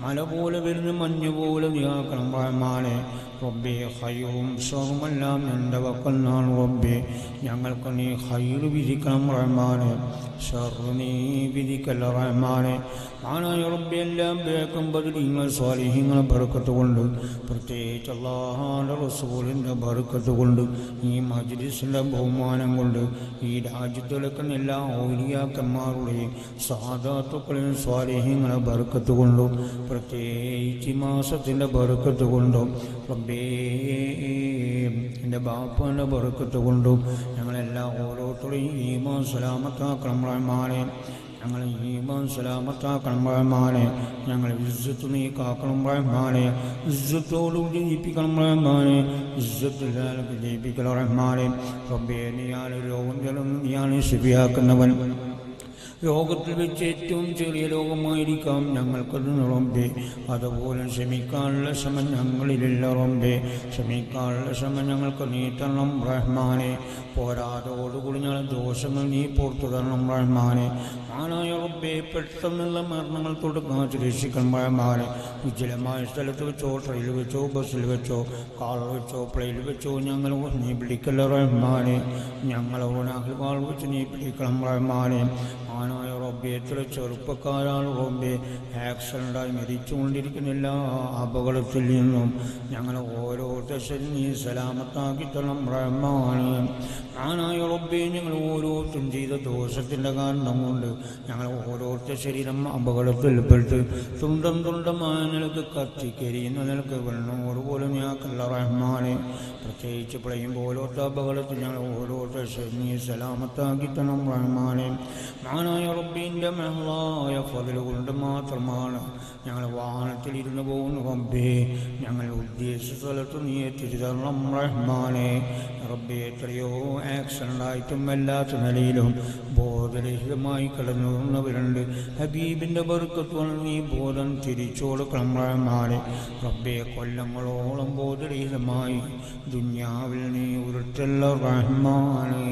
മല പോലെ വരുന്ന മഞ്ഞ് പോലെ നീക്കണം റഹ്മാനെ റബ്ബെ ഹൈറും ഷറുമെല്ലാം നിന്റെ വക്കൽ നിന്നാണ് റബ്ബെ ഞങ്ങൾക്ക് നീ ഹൈറ് വിധിക്കണം റഹ്മാനെ ഷറു നീ വിധിക്കല്ല റഹ്മാനെ ആനായ റബ്ബെ എല്ലാം ബേക്കും ബദലിങ്ങൾ സ്വാലിഹ്യങ്ങളെ ബർക്കത്ത് കൊണ്ട് പ്രത്യേകിച്ച് അള്ളാഹാന്റെ റസൂലിൻ്റെ ബർക്കത്ത് കൊണ്ട് ഈ മജ്ലിസിൻ്റെ ബഹുമാനം കൊണ്ട് ഈ രാജ്യത്ത് കിടക്കുന്ന എല്ലാ ഔലിയാക്കന്മാരുടെയും സാധാത്തുക്കളെയും സ്വാലിഹ്യങ്ങളെ ബർക്കത്ത് കൊണ്ടും പ്രത്യേകിച്ച് ഈ മാസത്തിൻ്റെ ബർക്കത്ത് കൊണ്ടും റബ്ബേ എൻ്റെ ബാപ്പാൻ്റെ ബർക്കത്ത് കൊണ്ടും ഞങ്ങളെല്ലാം ഓരോരുത്തരെയും ഈമാൻ സലാമത്താക്കണം റഹ്മാനെ ഞങ്ങൾ ഈമാൻ സലാമത്താക്കണം റഹ്മാനെ ഞങ്ങൾ ഇസ്സത്ത് നീ കാക്കണം റഹ്മാനെ ഇസ്സത്തോടുകൂടി ജയിപ്പിക്കണം റഹ്മാനെ ഇസ്സത്തില്ലാതെ ജയിപ്പിക്കണം റഹ്മാനെ റബ്ബേ നീയാണ് രോഗം ചെല്ലുന്നു നീയാണ് ശരിയാക്കുന്നവൻ ലോകത്തിൽ വെച്ച് ഏറ്റവും ചെറിയ ലോകമായിരിക്കാം ഞങ്ങൾക്കത് റൊമ്പേ അതുപോലെ ക്ഷമിക്കാനുള്ള ശ്രമം ഞങ്ങളിലില്ല റൊമ്പേ ക്ഷമിക്കാനുള്ള ശ്രമം ഞങ്ങൾക്ക് നീ തരണം റഹ്മാനെ പോരാതോടുകൂടി ഞങ്ങൾ ദോഷങ്ങൾ നീ പുറത്തു തരണം റഹ്മാനെ ആനായ റബ്ബേ പെട്ടെന്നുള്ള മരണങ്ങൾ തൊടുക്കാൻ രക്ഷിക്കണം റഹ്മാനെ വിജലമായ സ്ഥലത്ത് വെച്ചോ ട്രെയിനിൽ വെച്ചോ ബസ്സിൽ വെച്ചോ കാറിൽ വെച്ചോ പ്ലെയിനിൽ വെച്ചോ ഞങ്ങൾ നീ പിടിക്കല്ല റഹ്മാനെ ഞങ്ങളോട് അഹ്വാൾ വെച്ച് നീ പിടിക്കണം റഹ്മാനെ ആനായ റബ്ബെ എത്ര ചെറുപ്പക്കാരാണ് റബ്ബെ ആക്സിഡൻ്റായി മരിച്ചുകൊണ്ടിരിക്കുന്ന എല്ലാ അപകടത്തിൽ നിന്നും ഞങ്ങൾ ഓരോ ദശയും നീ സലാമത്താക്കി തരണം റഹ്മാനെ ആനായ റബ്ബെ ഞങ്ങൾ ഓരോരുത്തരും ചെയ്ത ദോഷത്തിൻ്റെ കാരണം കൊണ്ട് ഞങ്ങൾ ഓരോരുത്തർ ശരീരം അപകടത്തിൽപ്പെട്ട് തുണ്ടം തുണ്ടമായ നിലക്ക് കത്തിക്കരിയുന്ന നിലക്ക് വെണ്ണൂറ് പോലും ഞങ്ങൾക്കല്ല റഹ്മാനെ പ്രത്യേകിച്ച് പ്രയും പോലത്തെ അപകടത്തിൽ ഞങ്ങൾ ഓരോരുത്തർ നീ സലാമത്താക്കി തരണം റഹ്മാനെ മാനായ റബ്ബിൻ്റെ മെഹളായ ഫതിൽ കൊണ്ട് മാത്രമാണ് ഞങ്ങൾ വാഹനത്തിൽ ഇരുന്ന് പോകുന്ന റബ്ബേ ഞങ്ങൾ ഉദ്ദേശിച്ച സ്ഥലത്ത് നീ എത്തിച്ചേരണം റഹ്മാനെ റബ്ബെ എത്രയോ ആക്സിഡൻ്റ് ആയിട്ടും എല്ലാത്ത നിലയിലും ബോധരഹിതമായി കിടന്നുവരുന്നവരുണ്ട് ഹബീബിൻ്റെ ബർക്കത്തോളം നീ ബോധം തിരിച്ചു കൊടുക്കണം റഹ്മാനെ റബ്ബെ കൊല്ലങ്ങളോളം ബോധരഹിതമായി ദുന്യാവിൽ നീ ഉരുട്ടല്ല റഹ്മാനെ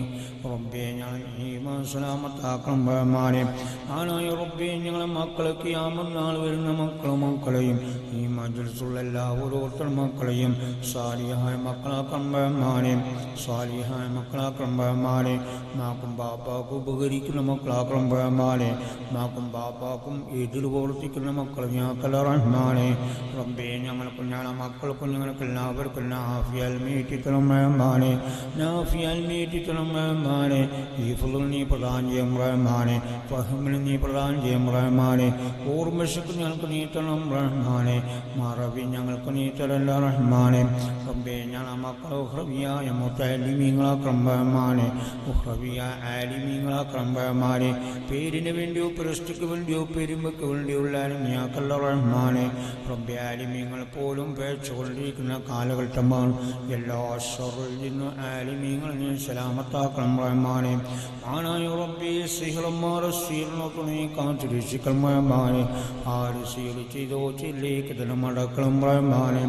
റബ്ബെ ഞാൻ ഈമാൻ സലാമത്താക്കണം റഹ്മാനെ ആനായ റബ്ബെ ഞങ്ങളെ മക്കളൊക്കെ ആമന്നാൾ വരുന്ന മക്കളെ മക്കളെയും ഈ മജ്ലിസുള്ള എല്ലാ ഓരോരുത്തർ മക്കളെയും സാലിഹായ മക്കളാക്കണം റഹ്മാനെ സാലിഹായ മക്കളാക്കണം റഹ്മാനെ മാക്കും ബാപ്പാക്കും ഉപകരിക്കുന്ന മക്കളാക്കണം റഹ്മാനെ മാക്കും ബാപ്പാക്കും എതിർ പ്രവർത്തിക്കുന്ന മക്കളെ ഞങ്ങൾക്കല്ല റഹ്മാനെ റബ്ബെ ഞങ്ങൾക്ക് ഞങ്ങളെ മക്കൾക്കും ഞങ്ങൾക്ക് എല്ലാവർക്കും നാഫിയാൽ മീറ്റിത്തണം റഹ്മാനെ നാഫിയാൽ മീറ്റിത്തണം റഹ്മാനെ ഈ ഫുൾ നീ പ്രധാനം ചെയ്യും റഹ്മാനെ ഫഹമിന് നീ പ്രധാനം ചെയ്യും റഹ്മാനെ ഓർമ്മശക്ക് ഞങ്ങൾക്ക് നീട്ടണം റഹ്മാനെ മറവി ഞങ്ങൾക്ക് നീട്ടലല്ല റഹ്മാനെ റബ്ബെ ഞങ്ങളെ മക്കൾ ഉഹ്രവിയായ മുത്തലിമീങ്ങളാക്കണം റഹ്മാനെ ഉഹ്രവിയ ആലിമീങ്ങളാക്കണം റഹ്മാനെ പേരിന് വേണ്ടിയോ പുരസ്റ്റിക്ക് വേണ്ടിയോ പെരുമയ്ക്ക് വേണ്ടിയുള്ള ആലിമിയാക്കല്ല റഹ്മാനെ റബ്ബെ ആലിമീങ്ങൾ പോലും പേച്ചുകൊണ്ടിരിക്കുന്ന കാലഘട്ടമാണ് എല്ലാ ഷറിൽ നിന്നും ആലിമീങ്ങൾ നീ സലാമത്താക്കണം റഹ്മാനെ ആനായ റബ്ബെ സിഹറന്മാർ സീറിനൊക്കെ നീ കാത്തു രക്ഷിക്കണം റഹ്മാനെ ആര് സീർ ചെയ്തോ ചില്ലേക്ക് തന്നെ മടക്കണം റഹ്മാനെ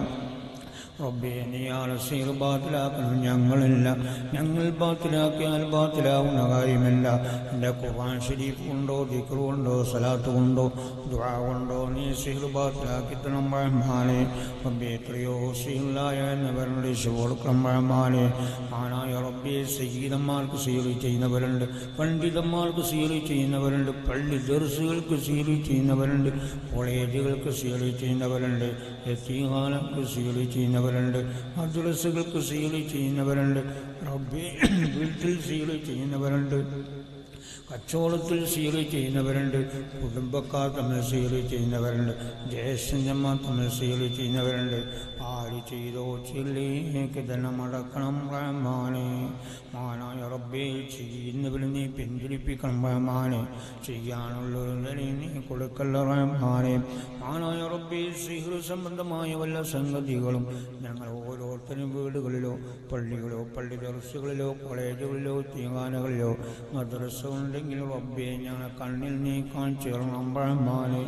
റബ്ബേ നീയാണ് സീർ ബാത്തിലാക്കണം ഞങ്ങളല്ല ഞങ്ങൾ ബാത്തിലാക്കിയാൽ ബാത്തിലാവുന്ന കാര്യമല്ല എൻ്റെ ഖുർആൻ ഷരീഫ് കൊണ്ടോ ദിക്ർ കൊണ്ടോ സലാത്ത് കൊണ്ടോ ദുആ കൊണ്ടോ നീ സീർ ബാത്തിലാക്കി തരണം റഹ്മാനെ റബ്ബേ എത്രയോ സീലായ എന്നവരുടെ കൊടുക്കണം റഹ്മാനെ ആനായ റബ്ബേ സയ്യിദന്മാർക്ക് സീർ ചെയ്യുന്നവരുണ്ട് പണ്ഡിതന്മാർക്ക് സീർ ചെയ്യുന്നവരുണ്ട് പള്ളി ദർസുകൾക്ക് സീർ ചെയ്യുന്നവരുണ്ട് കോളേജുകൾക്ക് സീർ ചെയ്യുന്നവരുണ്ട് എത്തികാലങ്ങൾക്ക് സീർ ചെയ്യുന്നവരുണ്ട് മദ്രസകൾക്ക് സീൽ ചെയ്യുന്നവരുണ്ട് റബ്ബി വീട്ടിൽ സീൽ ചെയ്യുന്നവരുണ്ട് കച്ചവടത്തിൽ സീൽ ചെയ്യുന്നവരുണ്ട് കുടുംബക്കാർ തമ്മിൽ സീൽ ചെയ്യുന്നവരുണ്ട് ജ്യേഷ്ഠന്മാർ തമ്മിൽ സീൽ ചെയ്യുന്നവരുണ്ട് ആര് ചെയ്തോ ചില്ലേക്ക് തന്നെ മടക്കണം റഹ്മാനെ മാനായ റബ്ബേ ചെയ്യുന്നവർ നീ പിന്തിരിപ്പിക്കണം റഹ്മാനെ ചെയ്യാനുള്ളവരെ നീ കൊടുക്കല്ല റഹ്മാനെ മാനായ റബ്ബേ സിഹർ സംബന്ധമായ വല്ല സംഗതികളും ഞങ്ങൾ ഓരോരുത്തരും വീടുകളിലോ പള്ളികളോ പള്ളി ദർസുകളിലോ കോളേജുകളിലോ തീങ്ങാനകളിലോ മദ്രസ ഉണ്ടെങ്കിൽ റബ്ബെ ഞങ്ങൾ കണ്ണിൽ നീ കാണിച്ചു തരണം റഹ്മാനെ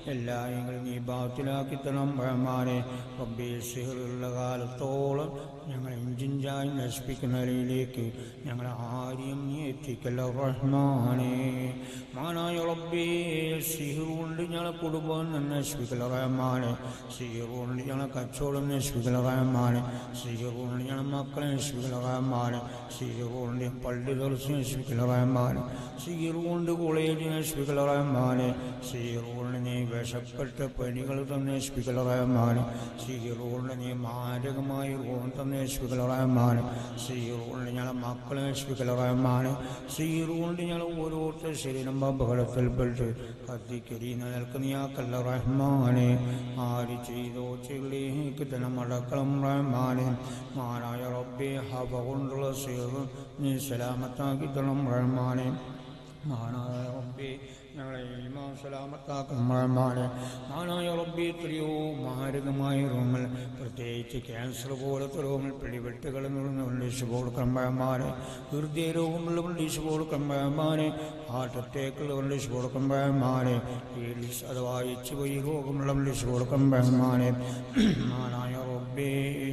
എല്ലായെങ്കിലും നീ ബാത്തിലാക്കി തരണം റഹ്മാനെ റബ്ബേ സിഹറുള്ള കാലത്തോളം ഞങ്ങൾ ഇഞ്ചിഞ്ചായി നശിപ്പിക്കുന്ന നിലയിലേക്ക് ഞങ്ങളെ ആരെയും നീ എത്തിക്കല്ല റഹ്മാനെ മാനായ റബ്ബേ സിഹർ കൊണ്ട് ഞങ്ങളെ കുടുംബം നശിപ്പിക്കല റഹ്മാനെ സിഹർ കൊണ്ട് ഞങ്ങളെ കച്ചവടം നശിപ്പിക്കല റഹ്മാനെ സിഹർ കൊണ്ട് ഞങ്ങളെ മക്കളെ നശിപ്പിക്കല റഹ്മാനെ സിഹർ കൊണ്ട് പള്ളി തുറച്ച് നശിപ്പിക്കല റഹ്മാനെ സിഹർ കൊണ്ട് കോളേജ് നശിപ്പിക്കല റഹ്മാനെ സിഹർ കൊണ്ട് നീ വിഷപ്പെട്ട പണികൾ തന്നെ നശിപ്പിക്കല റഹ്മാനെ സിഹർ കൊണ്ട് നീ മാരകമായ രോഗം തന്നെ നശിപ്പിക്കല റഹ്മാനെ സിഹർ കൊണ്ട് ഞങ്ങളെ മക്കളെ നശിപ്പിക്കല റഹ്മാനെ സിഹർ കൊണ്ട് ഞങ്ങൾ ഓരോരുത്തർ ശരീരം അപകടത്തിൽപ്പെട്ട് കത്തിക്കരിയുന്ന നിൽക്കുന്ന നീയാക്കല്ല റഹ്മാനെ ആര് ചെയ്തോ ചെള്ളിക്ക് തന്നെ മടക്കളം റഹ്മാനെ മാനായ റബ്ബെ ഹവ കൊണ്ടുള്ള സേവ് നീ സലാമത്താക്കി തരണം റഹ്മാനെ മാനായ റബ്ബെ ഞങ്ങളെ ഈമാൻ സലാമത്താക്കണം റഹ്മാനെ മാനായ റബ്ബെ എത്രയോ മാരകമായ രോഗങ്ങൾ പ്രത്യേകിച്ച് ക്യാൻസർ പോലത്തെ രോഗങ്ങൾ പിടിപെട്ട് കിടന്നുകൊണ്ട് ഡിഷ് കൊടുക്കണം റഹ്മാനെ ഹൃദയ രോഗമുള്ളവർ ഡിഷ് കൊടുക്കണം റഹ്മാനെ ഹാർട്ട് അറ്റാക്കുള്ളവർ ഡിഷ് കൊടുക്കണം റഹ്മാനെ എയ്ഡ്സ് അഥവാ എച്ച് വൈ രോഗമുള്ളവർ ഡിഷ് കൊടുക്കണം റഹ്മാനെ മാനായ റബ്ബേ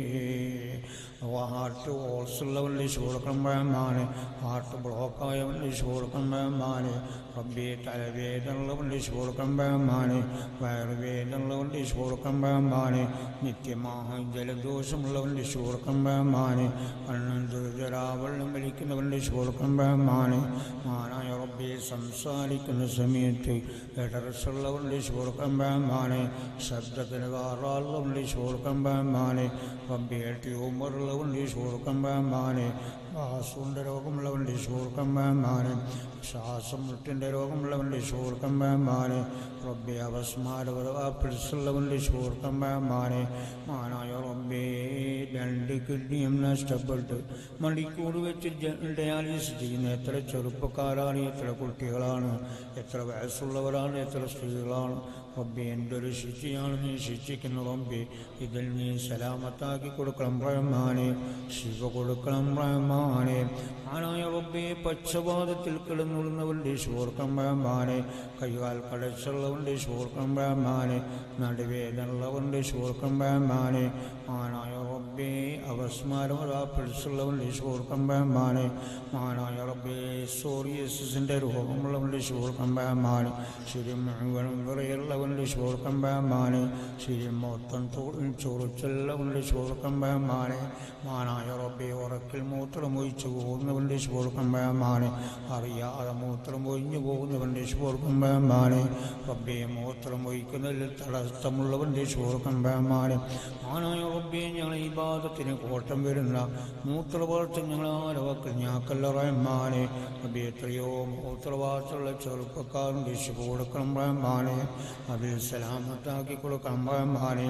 ഹാർട്ട് ഹോൾസ് ഉള്ളവരുടെ കൊടുക്കുമ്പോഴാണ് ഹാർട്ട് ബ്ലോക്കായവരുടെ കൊടുക്കുമ്പോഴാണ് റബ്ബി തലവേദനയുള്ളവരുടെ കൊടുക്കുമ്പോഴാണ് വയറുവേദനയുള്ളവരുടെ കൊടുക്കുമ്പോഴാണ് നിത്യമായ ജലദോഷമുള്ളവരുടെ കൊടുക്കുമ്പോഴാണ് കണ്ണും ദുരിതരാ വെള്ളം വലിക്കുന്നവരുടെ കൊടുക്കുമ്പോഴാണ് മാനായ റബ്ബി സംസാരിക്കുന്ന സമയത്ത് എടറസുള്ളവരുടെ കൊടുക്കുമ്പോഴാണ് ശബ്ദത്തിന് കാറാളുള്ളവരുടെ കൊടുക്കുമ്പോഴാണ് റബ്ബി ട്യൂമറുള്ള രോഗമുണ്ട് ഷൂർക്കമ്പാമാനെ വാസുവിൻ്റെ രോഗമുള്ളവണ്ട് ഷൂർക്കമ്പാമാനെ ശ്വാസം മുട്ടിൻ്റെ രോഗമുള്ളവണ്ട് ഷൂർക്കമ്പാമാനെ റബ്ബെ അവസ്മാരവരവാപ്പിടിച്ചുള്ളവണ്ട് ഷൂർക്കമ്പാമാനെ മാനായ റബ്ബേ രണ്ട് കിഡ്നിയും നഷ്ടപ്പെട്ട് മണിക്കൂർ വെച്ച് ഡയാലിസിസ് ചെയ്യുന്ന എത്ര ചെറുപ്പക്കാരാണ് എത്ര കുട്ടികളാണ് എത്ര വയസ്സുള്ളവരാണ് എത്ര സ്ത്രീകളാണ് റബ്ബെ എൻ്റെ ഒരു ശിക്ഷയാണ് നീ ശിക്ഷിക്കുന്ന റബ്ബെ ഇതിൽ നീ സലാമത്താക്കി കൊടുക്കണം റഹ്മാനെ ശിവ കൊടുക്കണം റഹ്മാനെ ആനായ റബ്ബെ പക്ഷപാതത്തിൽ കിടന്നുള്ളുന്നവരുടെ ശോർക്കം റഹ്മാനെ കൈകാൽ കടച്ചുള്ളവരുടെ ശോർക്കം റഹ്മാനെ നടുവേദനുള്ളവരുടെ ശോർക്കം റഹ്മാനെ ആനായ റബ്ബെ അവസ്മാരമതാ പിടിച്ചുള്ളവരുടെ ശോർക്കം റഹ്മാനെ ആനായ റബ്ബെ സോറിയസിൻ്റെ രോഗമുള്ളവരുടെ ശോർക്കം റഹ്മാനെ ശരി മുഴുവനും വിറയുള്ളവരുടെ ശോർക്കം റഹ്മാനെ ശരി മൊത്തം ചൊറിച്ചുള്ളവരുടെ ശോർക്കം റഹ്മാനെ മാനായ റബ്ബെ ഉറക്കിൽ മൂത്രം ഒഴിച്ചു പോകുന്നവൻ്റെ ശോർക്കം റഹ്മാനെ അറിയാതെ മൂത്രം ഒഴിഞ്ഞു പോകുന്നവൻ്റെ ശോർക്കം റഹ്മാനെ റബ്ബെ മൂത്രം ഒഴിക്കുന്നതിൽ തടസ്സമുള്ളവൻ്റെ ശോർക്കം റഹ്മാനെ മാനായ റബ്ബെ ഞങ്ങൾ ഈ ഭാഗത്തിന് കോട്ടം വരുന്ന മൂത്രവാർത്ത ഞങ്ങൾ ആരവക്കൽ ഞാക്കല്ല റഹ്മാനെ റബ്ബെ എത്രയോ മൂത്രവാർത്തയുള്ള ചെറുപ്പക്കാരൻ ദിശ കൊടുക്കണം റഹ്മാനെ അതിൽ സലാമത്താക്കി കൊടുക്കണം റഹ്മാനെ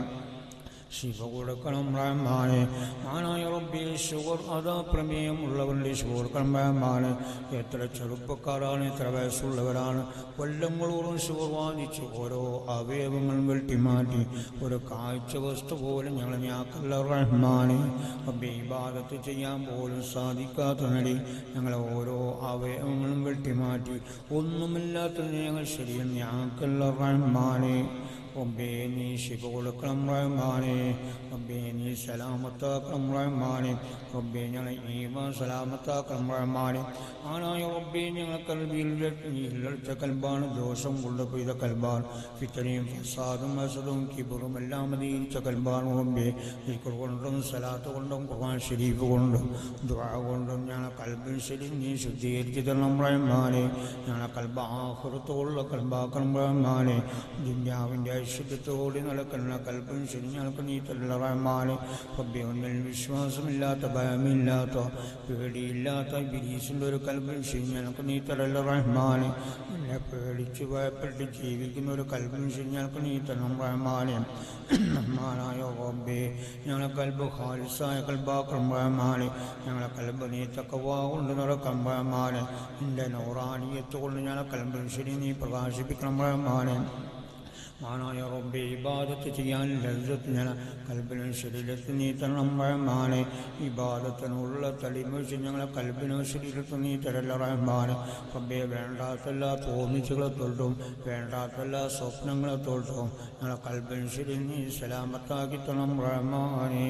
ശിവ കൊടുക്കണം റഹ്മാനെ മാനായ റബ്ബി ഷുഗർ അതാ പ്രമേയം ഉള്ളവരുടെ ഷുഗർ റഹ്മാനെ എത്ര ചെറുപ്പക്കാരാണ് എത്ര വയസ്സുള്ളവരാണ് കൊല്ലങ്ങളോറും ഷുഗർ വാദിച്ച് ഓരോ അവയവങ്ങളും വെട്ടിമാറ്റി ഒരു കാഴ്ച വസ്തു പോലും ഞങ്ങൾ ഞാക്കല്ല റഹ്മാനെ റബ്ബി ഇബാദത്ത് ചെയ്യാൻ പോലും സാധിക്കാത്ത നിലയിൽ ഞങ്ങളെ ഓരോ അവയവങ്ങളും വെട്ടിമാറ്റി ഒന്നുമില്ലാത്തതിന് ഞങ്ങൾ ശരിയും ഞാക്കല്ല റഹ്മാനെ റബ്ബേ നീ ശിവ കൊടുക്കണം റഹ്മാനെ റബ്ബേ നീ സലാമത്താക്കണം റഹ്മാനെ റബ്ബേ ഞങ്ങളെ ഈമാൻ സലാമത്താക്കണം റഹ്മാനെ ആനായ റബ്ബേ ഞങ്ങൾ കൽവിയിൽ ഇല്ലടുത്ത കൽബാണ് ദോഷം കൊണ്ട് പെയ്ത കൽബാണ് ഫിത്തനയും ഫസാദും അസദും കിബറും എല്ലാം മതിയിരിച്ച കൽബാണ് റബ്ബേ ദിക്ർ കൊണ്ടും സലാത്ത് കൊണ്ടും ഖുർആൻ ഷരീഫ് കൊണ്ടും ദുആ കൊണ്ടും ഞങ്ങളെ കൽബിൽ ശരി നീ ശുദ്ധീകരിച്ച് തരണം റഹ്മാനെ ഞങ്ങളെ കൽബ ആഹൃത്തോടുള്ള കൽബാക്കണം റഹ്മാനെ ദുന്യാവിൻ്റെ ഐശ്വര്യത്തോടെ നടക്കുന്ന കൽപ്പന ശരി ഞങ്ങൾക്ക് നീ തല്ല റഹ്മാനെ റബ്ബെ ഒന്നിൽ വിശ്വാസമില്ലാത്ത ഭയമില്ലാത്ത പേടിയില്ലാത്ത ബിരീസിൻ്റെ ഒരു കൽപ്പന ശരി ഞങ്ങൾക്ക് നീ തരല്ല റഹ്മാനെ എന്നെ പേടിച്ച് ഭയപ്പെട്ട് ജീവിക്കുന്ന ഒരു കൽപ്പന ശരി ഞങ്ങൾക്ക് നീ തരണം റഹ്മാനെ റഹ്മാനായ റബ്ബെ ഞങ്ങളെ കൽബ് ഖാലിസായ കൽബാക്രം റഹ്മാനെ ഞങ്ങളെ കൽബ് നീ തക്കവാ കൊണ്ട് നടക്കാം റഹ്മാനെ എൻ്റെ നൗറാനിയത്ത് കൊണ്ട് ഞങ്ങളെ കൽബിൽ ശരി നീ പ്രകാശിപ്പിക്കണം റഹ്മാനെ മാനായ റബ്ബെ ഇബാദത്ത് ചെയ്യാൻ ലജ്ജത്ത് ഞാൻ കൽബിനും ശരീരത്തിൽ നീ തരണം റഹ്മാനെ ഇബാദത്തിനുള്ള തളിമൊഴിച്ച് ഞങ്ങളെ കൽബിനും ശരീരത്തിൽ നീ തരല്ല റഹ്മാനെ റബ്ബെ വേണ്ടാത്തല്ല തോന്നിച്ചുകളെ തൊട്ടും വേണ്ടാത്തല്ല സ്വപ്നങ്ങളെ തൊട്ടും ഞങ്ങളെ കൽബിനും ശരി നീ സലാമത്താക്കി തരണം റഹ്മാനെ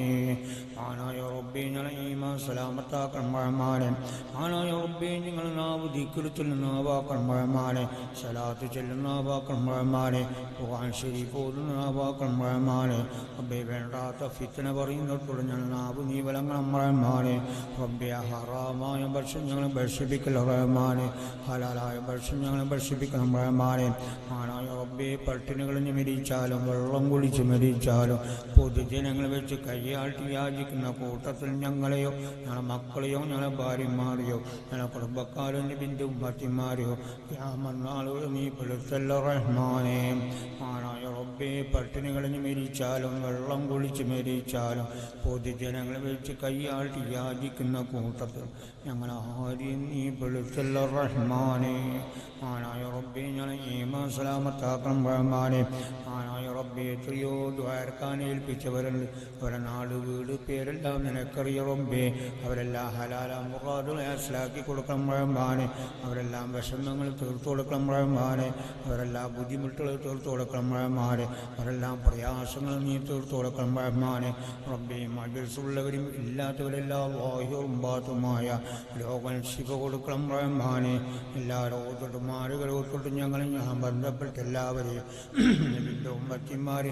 മാനായ റബ്ബെ ഞങ്ങളെ ഈമാ സലാമത്താക്കണം റഹ്മാനെ മാനായ റബ്ബെ നിങ്ങൾ നാവ് ദിക്കുലത്തിൽ നാവാക്കണം റഹ്മാനെ സലാത്ത് ചെല്ലുന്ന നാവാക്കണം റഹ്മാനെ ഖുർആൻ ശരീഫ് ഓതുന്ന നാവാക്കണം റഹ്മാനെ റബ്ബെ വേണ്ടാത്ത ഫിത്തന പറയുന്നിടത്തോട് ഞങ്ങൾ നാവ് നീ വലങ്ങണം റഹ്മാനെ റബ്ബെ ഹറാമായ ഭക്ഷണം ഞങ്ങളെ ഭക്ഷിപ്പിക്കൽ റഹ്മാനെ ഹലാലായ ഭക്ഷണം ഞങ്ങളെ ഭക്ഷിപ്പിക്കണം റഹ്മാനെ മാനായ റബ്ബെ പട്ടിണികളിഞ്ഞ് മരിച്ചാലും വെള്ളം കുളിച്ച് മരിച്ചാലും പൊതുജനങ്ങൾ വെച്ച് കയ്യാട്ടി യാചിക്കുന്ന കൂട്ടത്തിൽ ഞങ്ങളെയോ ഞങ്ങളെ മക്കളെയോ ഞങ്ങളെ ഭാര്യമാരെയോ ഞങ്ങളെ കുടുംബക്കാരോ ബിന്ദു ഉമ്മത്തിമാരെയോ യാമന്നാളുകൾ നീ പെടുത്തല്ല റഹ്മാനെ മാനായ റബ്ബെ പട്ടിണികളിഞ്ഞ് മരിച്ചാലും വെള്ളം കുളിച്ച് മരിച്ചാലും പൊതുജനങ്ങൾ വെച്ച് കയ്യാട്ടി യാചിക്കുന്ന കൂട്ടത്തിൽ ഞങ്ങൾ ആരെയും നീ പെടുത്തല്ല റഹ്മാനെ മാനായ റബ്ബെ ഞങ്ങളെ ഈമാ സലാമത്താക്കണം റഹ്മാനെ മാനായ റബ്ബെ എത്രയോ ദ്വാരക്കാൻ ഏൽപ്പിച്ചവരുണ്ട് അവരെ നാട് വീട് പേരെല്ലാം നിനക്കറിയ റബ്ബെ അവരെല്ലാം ഹലാല മുറാദുകളെ മനസ്സിലാക്കി കൊടുക്കണം റഹ്മാനെ അവരെല്ലാം വിഷമങ്ങൾ തീർത്തു കൊടുക്കണം റഹ്മാനെ അവരെല്ലാം ബുദ്ധിമുട്ടുകൾ തീർത്തു കൊടുക്കണം റഹ്മാനെ അവരെല്ലാം പ്രയാസങ്ങൾ നീ തീർത്തു കൊടുക്കണം റഹ്മാനെ റബ്ബെ മജൽസുള്ളവരും ഇല്ലാത്തവരെല്ലാം വായുവും ബാത്തുമായ ലോകം ശിവ കൊടുക്കണം റഹ്മാനെ എല്ലാ രോഗത്തോട്ടും മാറുകൾ തൊട്ടും ഞങ്ങളെ ഞാൻ ബന്ധപ്പെട്ട എല്ലാവരെയും നബിൻ്റെ ഉമ്മത്തിമാരെ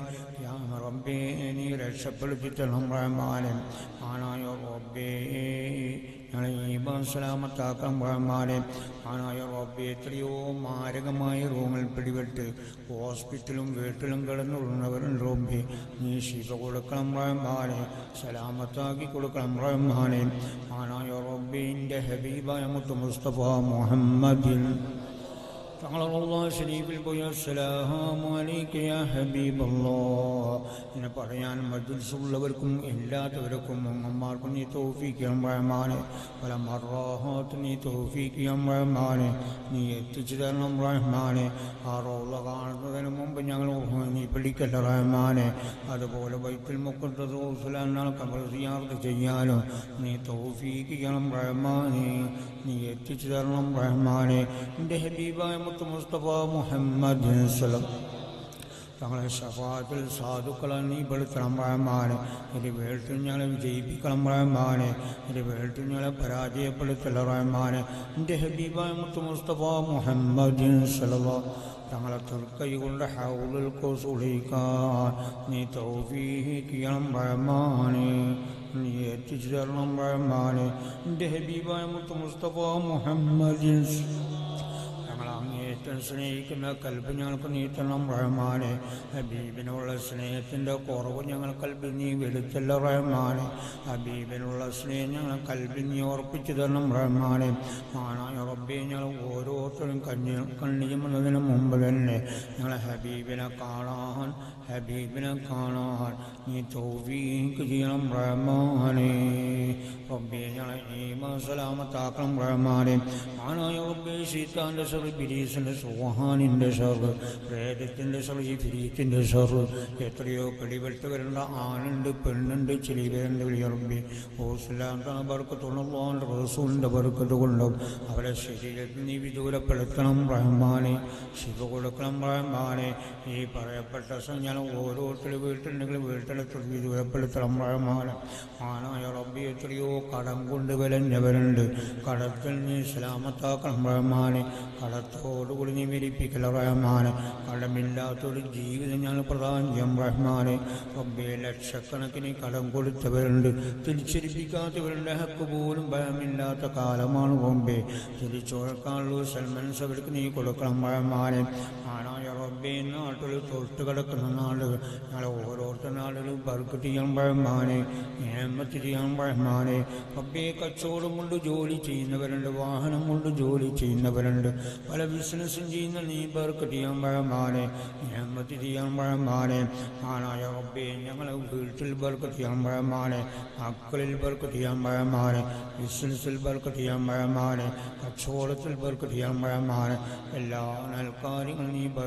റബ്ബേ നീ രക്ഷപ്പെടുത്തി തരണം റഹ്മാനെ ആനായ റബ്ബേ ഞങ്ങളെ ഈമാൻ സലാമത്താക്കണം റഹ്മാനെ ആനായ റബ്ബെ എത്രയോ മാരകമായ രോഗങ്ങൾ പിടിപെട്ട് ഹോസ്പിറ്റലും വീട്ടിലും കിടന്നുള്ളവരുണ്ട് റബ്ബെ നീ ശിവ കൊടുക്കണം റഹ്മാനെ സലാമത്താക്കി കൊടുക്കണം റഹ്മാനെ ആനായ റബ്ബിൻ്റെ ഹബീബായ മുത്ത് മുസ്തഫ മുഹമ്മദിൻ തങ്ങളറുള്ള ഷരീഫിൽ പോയി അസ്സലാമു അലൈക യാ ഹബീബല്ലാ എന്ന് പറയാൻ മജ്ലിസുള്ളവർക്കും ഇല്ലാത്തവർക്കും അമ്മമാർക്കും നീ തൗഫീഖ് റഹ്മാനെ പല മറാഹാത്ത് നീ തൗഫീഖ് റഹ്മാനെ നീ എത്തിച്ചു തരണം റഹ്മാനെ ആ റോള കാണുന്നതിന് മുമ്പ് ഞങ്ങൾ നീ പിടിക്കല്ല റഹ്മാനെ അതുപോലെ വൈത്തിൽ മുക്കത്ത് റോസുലാൽ കബർ സിയാർത്ത് ചെയ്യാനും നീ തൗഫീഖ് ചെയ്യണം റഹ്മാനെ നീ എത്തിച്ചു തരണം റഹ്മാനെ എൻ്റെ ഹബീബായ മുത്ത് മുസ്തഫ മുഹമ്മദ് സലം തങ്ങളെ ഷഫാത്തിൽ സാധുക്കളെ നീ പെടുത്തണം റഹ്മാനെ ഇത് വേൾട്ടിൽ ഞങ്ങളെ വിജയിപ്പിക്കണം റഹ്മാനെ ഇത് വേൾട്ടിൽ ഞങ്ങളെ പരാജയപ്പെടുത്തല റഹ്മാനെ എൻ്റെ ഹബീബായ മുത്ത് മുസ്തഫ മുഹമ്മദ് സലവ തങ്ങളെ തുർക്കൈ കൊണ്ട് ഹൗലുൽ കോസുളിക്കാൻ നീ തൗഫീഹിക്കണം റഹ്മാനെ നീ എത്തിച്ചു തരണം റഹ്മാനെ എൻ്റെ ഹബീബായ മുത്ത് മുസ്തഫ മുഹമ്മദ് ഞങ്ങൾ അങ്ങേറ്റം സ്നേഹിക്കുന്ന കൽബ് ഞങ്ങൾക്ക് നീ തരണം റഹ്മാനെ ഹബീബിനുള്ള സ്നേഹത്തിൻ്റെ കുറവ് ഞങ്ങൾ കൽബിൽ നീ വെളുത്തല്ല റഹ്മാനെ ഹബീബിനുള്ള സ്നേഹം ഞങ്ങൾ കൽബിൽ നീ ഉറപ്പിച്ചു തരണം റഹ്മാനെ ആണായ റബ്ബെ ഞങ്ങൾ ഓരോരുത്തരും കഞ്ഞി കണ്ണിയുന്നതിന് മുമ്പ് തന്നെ ഞങ്ങളെ ഹബീബിനെ കാണാൻ ഹബീബിനെ കാണാൻ നീ തൗഫീഖ് ചെയ്യണം റഹ്മാനെ റബ്ബെ ഞങ്ങളെ ഈമാ സലാമത്താക്കണം റഹ്മാനെ ആണായ റബ്ബെ ശീത്താൻ്റെ ഷർ ബിരീസിൻ്റെ സുഹാനിൻ്റെ ഷർ പ്രേതത്തിൻ്റെ ഷർ ഈ ഫിരീത്തിൻ്റെ ഷർ എത്രയോ പിടിപെട്ടവരുണ്ട് ആണുണ്ട് പെണ്ണുണ്ട് ചിലിവരുണ്ട് വിളിയറമ്പി ഓസ്ലാന്താണ് ബർക്കത്തുള്ള റസൂലിൻ്റെ ബർക്കത്ത് കൊണ്ടും അവരെ ശരീരത്തിൽ നീ വിദൂരപ്പെടുത്തണം റഹ്മാനെ ശിവ കൊടുക്കണം റഹ്മാനെ ഈ പറയപ്പെട്ട ഞാൻ ഓരോരുത്തർ വീട്ടിലുണ്ടെങ്കിൽ വീട്ടിലെത്തി വിദൂരപ്പെടുത്തണം റഹ്മാനെ ആനായ റബ്ബി എത്രയോ കടം കൊണ്ട് വിലഞ്ഞവരുണ്ട് കടത്തിൽ നീ സലാമത്താക്കണം റഹ്മാനെ കടത്തോടുകൂടി നീ വിരിപ്പിക്കല റഹ്മാനെ കടമില്ലാത്തൊരു ജീവിതം ഞങ്ങൾ പ്രധാനം ചെയ്യാം റഹ്മാനെ റബ്ബെ ലക്ഷക്കണക്കിന് കടം കൊടുത്തവരുണ്ട് തിരിച്ചരിപ്പിക്കാത്തവരുടെ ഹക്ക് പോലും ഭയമില്ലാത്ത കാലമാണ് റബ്ബെ തിരിച്ചു കൊടുക്കാനുള്ള സൽമൻ സബർക്ക് നീ കൊടുക്കണം റഹ്മാനെ ആണായ റബ്ബെ നാട്ടിൽ തൊട്ട് കിടക്കുന്ന നാളുകൾ ഞങ്ങളെ ഓരോരുത്തർ നാളുകളും ബർക്കത്ത് ചെയ്യാൻ റഹ്മാനെ നിയമത്ത് ചെയ്യാൻ റഹ്മാനെ റബ്ബെ കച്ചവടം കൊണ്ട് ജോലി ചെയ്യുന്നവരുണ്ട് വാഹനം കൊണ്ട് ജോലി ചെയ്യുന്നവരുണ്ട് പല ബിസിനസ്സും ചെയ്യുന്ന നീ ബർക്കത്ത് ചെയ്യാൻ റഹ്മാനെ നിയമത്ത് ചെയ്യാൻ റഹ്മാനെ ആണായ റബ്ബെ ഞങ്ങളെ വീട്ടിൽ ബർക്കത്ത് ചെയ്യാൻ റഹ്മാനെ മക്കളിൽ ബർക്കത്ത് ചെയ്യാൻ റഹ്മാനെ ബിസിനസ്സിൽ ബർക്കത്ത് ചെയ്യാൻ റഹ്മാനെ കച്ചവടത്തിൽ ബർക്കത്ത് ചെയ്യാൻ റഹ്മാനെ എല്ലാ നൽകാര്യങ്ങളും നീ ബർക്കത്ത് ചെയ്യാൻ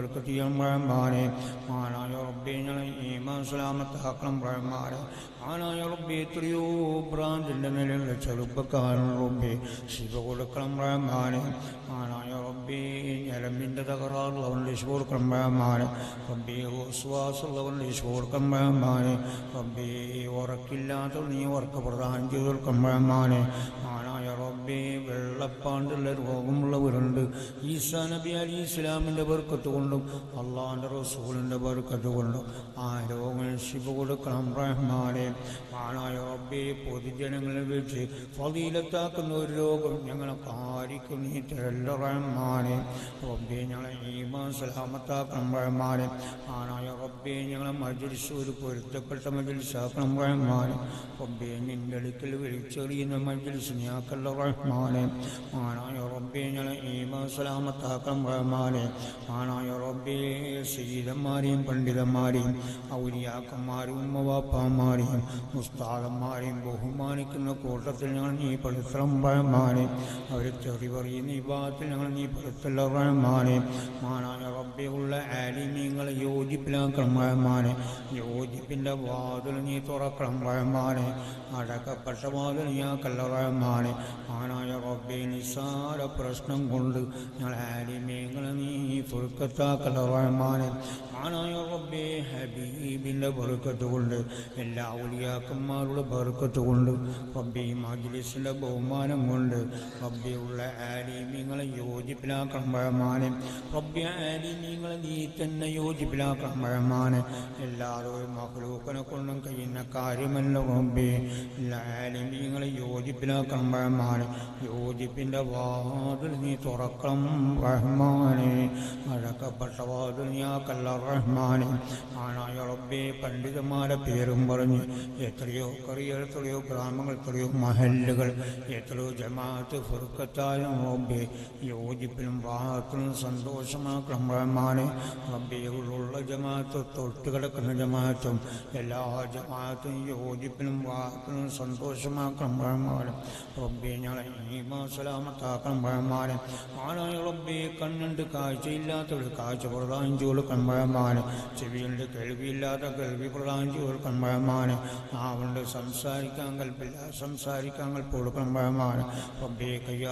വർദ്ധിപ്പിക്കണം റഹ്മാനെ മാനായ റബ്ബെ ഞങ്ങളെ ഈമാൻ സലാമത്താക്കണം റഹ്മാനെ മാനായ റബ്ബെ എത്രയോ ഭ്രാന്തിൻ്റെ നിലയുള്ള ചെറുപ്പക്കാരൻ റബ്ബെ ശിവ കൊടുക്കണം റഹ്മാനെ മാനായ റബ്ബെ ഞരമ്പിൻ്റെ തകരാറുള്ളവരുടെ ശിവ കൊടുക്കണം റഹ്മാനെ റബ്ബെ വിശ്വാസമുള്ളവരുടെ ശിവ കൊടുക്കണം റഹ്മാനെ റബ്ബെ ഉറക്കില്ലാത്തവർ നീ ഉറക്ക പ്രദാനം ചെയ്ത് കൊടുക്കണം റഹ്മാനെ മാനായ റബ്ബെ വെള്ളപ്പാണ്ടുള്ള രോഗമുള്ളവരുണ്ട് ഈസാ നബി അലി ഇസ്ലാമിൻ്റെ ബർക്കത്ത് കൊണ്ടും അള്ളാഹിൻ്റെ റസൂലിൻ്റെ ബർക്കത്ത് കൊണ്ടും ആ രോഗങ്ങൾ ശിവ കൊടുക്കണം റഹ്മാനെ ആണായ റബ്ബെ പൊതുജനങ്ങളെ വെച്ച് ഫലീലത്താക്കുന്ന ഒരു രോഗം ഞങ്ങളെ കാരിക്കും നീ തരല്ല റഹ്മാനെ റബ്ബെ ഞങ്ങളെ ഈമാൻ സലാമത്താക്കണം റഹ്മാനെ ആണായ റബ്ബെ ഞങ്ങളെ മജലിസ് ഒരു പൊരുത്തപ്പെട്ട മജലിസാക്കണം റഹ്മാനെ റബ്ബെ നിന്റെ അടുക്കൽ വിളിച്ചെറിയുന്ന മജലിസ് ഞാക്കല്ല റഹ്മാനെ ആണായ റബ്ബെ ഞങ്ങളെ ഈമാൻ സലാമത്താക്കണം റഹ്മാനെ ആണായ റബ്ബെ സീതന്മാരെയും പണ്ഡിതന്മാരെയും ഔലിയാക്കന്മാരും ഉമ്മവാപ്പന്മാരെയും ഉസ്താദന്മാരെയും ബഹുമാനിക്കുന്ന കൂട്ടത്തിൽ ഞങ്ങൾ നീ പെടുത്തണം റഹ്മാനെ അവർ തെറി പറയുന്ന ഈ ഭാഗത്തിൽ ഞങ്ങൾ നീ പെടുത്തല്ല റഹ്മാനെ മാനായ റബ്ബെ ഉള്ള ആലിമീങ്ങളെ യോജിപ്പിലാക്കണം റഹ്മാനെ യോജിപ്പിൻ്റെ വാതിൽ നീ തുറക്കണം റഹ്മാനെ അടക്കപ്പെട്ട വാതിൽ ഞാക്കല്ല റഹ്മാനെ മാനായ റബ്ബെ നിസ്സാര പ്രശ്നം കൊണ്ട് ഞങ്ങൾ ആലിമീങ്ങളെ നീ ഫുൽക്കത്താക്കല്ല റഹ്മാനെ മാനായ റബ്ബെ ഹബീബിൻ്റെ ബർക്കത്ത് കൊണ്ട് എല്ലാ ഔലിയാക്കന്മാരുടെ ബർക്കത്ത് കൊണ്ട് റബ്ബെ ഈ മജ്ലിസിൻ്റെ ബഹുമാനം കൊണ്ട് റബ്ബെ ഉള്ള ആലിമീങ്ങളെ യോജിപ്പിലാക്കണം റഹ്മാനെ റബ്ബെ ആലിമീങ്ങളെ നീ തന്നെ യോജിപ്പിലാക്കണം റഹ്മാനെ എല്ലാവരും മഹ്ലൂക്കനെ കൊണ്ടും കഴിയുന്ന കാര്യമല്ല റബ്ബെ എല്ലാ ആലിമീങ്ങളെ യോജിപ്പിലാക്കണം റഹ്മാനെ യോജിപ്പിൻ്റെ വാതിൽ നീ തുറക്കണം റഹ്മാനെ അഴക്കപ്പെട്ട വാതിൽ നീ ആക്കല്ല റഹ്മാനെ ആണായ റബ്ബെ പണ്ഡിതന്മാരെ പേരും പറഞ്ഞ് എത്രയോ കറികൾ എത്രയോ ഗ്രാമങ്ങൾ എത്രയോ മഹല്ലുകൾ എത്രയോ ജമാഅത്ത് ഫുർക്കത്തായ റബ്ബെ യോജിപ്പിലും വാഹത്തിലും സന്തോഷമാക്കണം റഹ്മാനെ റബ്ബെ ഉള്ള ജമാഅത്ത് തൊട്ട് കിടക്കുന്ന ജമാഅത്തും എല്ലാ ജമാഅത്തും യോജിപ്പിലും വാഹത്തിലും സന്തോഷമാക്കണം റഹ്മാനെ റബ്ബെ ഞങ്ങളെ ഈമാ സലാമത്താക്കണം റഹ്മാനെ ആണായ റബ്ബെ കണ്ണുണ്ട് കാഴ്ചയില്ലാത്തവർ കാഴ്ച പ്രദാനം ചെയ്ത് കൊടുക്കണം റഹ്മാനെ ചെവിയുണ്ട് കേൾവിയില്ലാത്ത കേൾവി പ്രദാനം ചെയ്ത് കൊടുക്കണം റഹ്മാനെ നാവുണ്ട് സംസാരിക്കാൻ കൽപ്പില്ല സംസാരിക്കാൻ കൽപ്പ് കൊടുക്കണം റഹ്മാനെ റബ്ബെ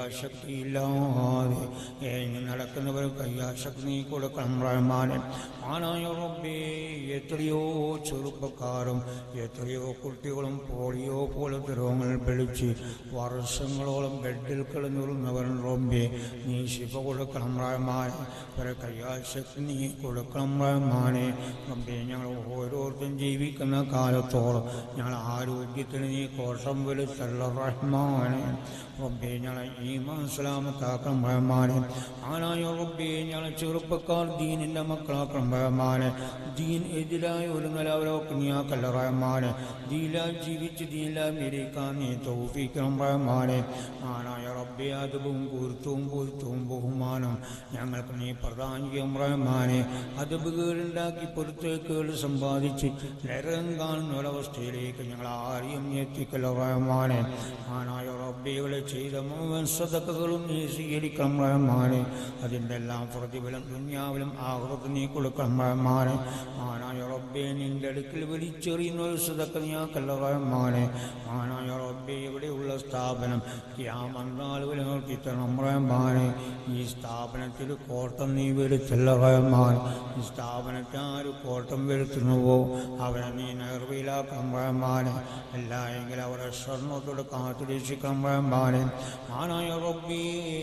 കയ്യാശക്തിയില്ലാതെ ഏങ്ങി നടക്കുന്നവർ കയ്യാശക്തി നീ കൊടുക്കണം റഹ്മാനെ ആണായ റബ്ബെ എത്രയോ ചെറുപ്പക്കാരും എത്രയോ കുട്ടികളും പോളിയോ പോലത്തെ രോഗങ്ങൾ പിടിച്ച് വർഷങ്ങളോളം ബെഡിൽ കിടന്നുരുന്നവർ റബ്ബെ നീ ശിവ കൊടുക്കണം റഹ്മാനെ അവരെ കയ്യാശക്തി നീ കൊടുക്കണം റഹ്മാനെ റബ്ബെ ഞങ്ങൾ ഓരോരുത്തരും ജീവിക്കുന്ന കാലത്തോളം ഞങ്ങൾ ആരോഗ്യത്തിന് നീ കോഷം വരുത്തല്ല റഹ്മാനെ റബ്ബെ ഞങ്ങളെ ഈ മനസ്സിലാമത്താക്കണം റഹ്മാനെ ആനായ റബ്ബെ ഞങ്ങളെ ചെറുപ്പക്കാർ ദീനിൻ്റെ മക്കളാക്കണം റഹ്മാനെ ദീൻ എതിരായ ഒരു നിലവരൊക്കെ നീയാക്കല്ല റഹ്മാനെ ദീല ജീവിച്ച് ദീല മിരിക്കാൻ നീ തൗഫീക്കണം റഹ്മാനെ ആനായ റബ്ബെ അതും കുരുത്തവും പൊരുത്തവും ബഹുമാനം ഞങ്ങൾക്ക് നീ പ്രധാനം ചെയ്യും റഹ്മാനെ അതബ് കേടുണ്ടാക്കി പൊരുത്തേക്കേട് സമ്പാദിച്ച് നരകം കാണുന്ന ഒരവസ്ഥയിലേക്ക് ഞങ്ങൾ ആരെയും നീ എത്തിക്കല്ല റഹ്മാനെ ആനായ റബ്ബികളെ ചെയ്ത മുഴുവൻ സദക്കകളും നീ സ്വീകരിക്കണം റഹ്മാനെ അതിൻ്റെ എല്ലാം പ്രതിഫലം ദുന്യാവിലും ആഹൃത്ത് നീ കൊടുക്കണം റഹ്മാനെ ആനായ റബ്ബെ നിന്റെ അടുക്കൽ വലിച്ചെറിയുന്ന ഒരു സദക്ക നീയാക്കല്ല റഹ്മാനെ ആനായ റബ്ബെ ഇവിടെയുള്ള സ്ഥാപനം ക്യാമന്താൾ വിലനിർത്തി തരണം റഹ്മാനെ ഈ സ്ഥാപനത്തിൽ കോട്ടം നീ വരുത്തല്ല റഹ്മാൻ ഈ സ്ഥാപനത്തിൽ ആര് കോട്ടം വരുത്തുന്നുവോ അവരെ നീ നേർവയിലാക്കണം റഹ്മാനെ അല്ല എങ്കിൽ അവരെ സ്വർണ്ണത്തോട് കാത്തുരക്ഷിക്കണം റഹ്മാനെ ആനായ റബ്ബി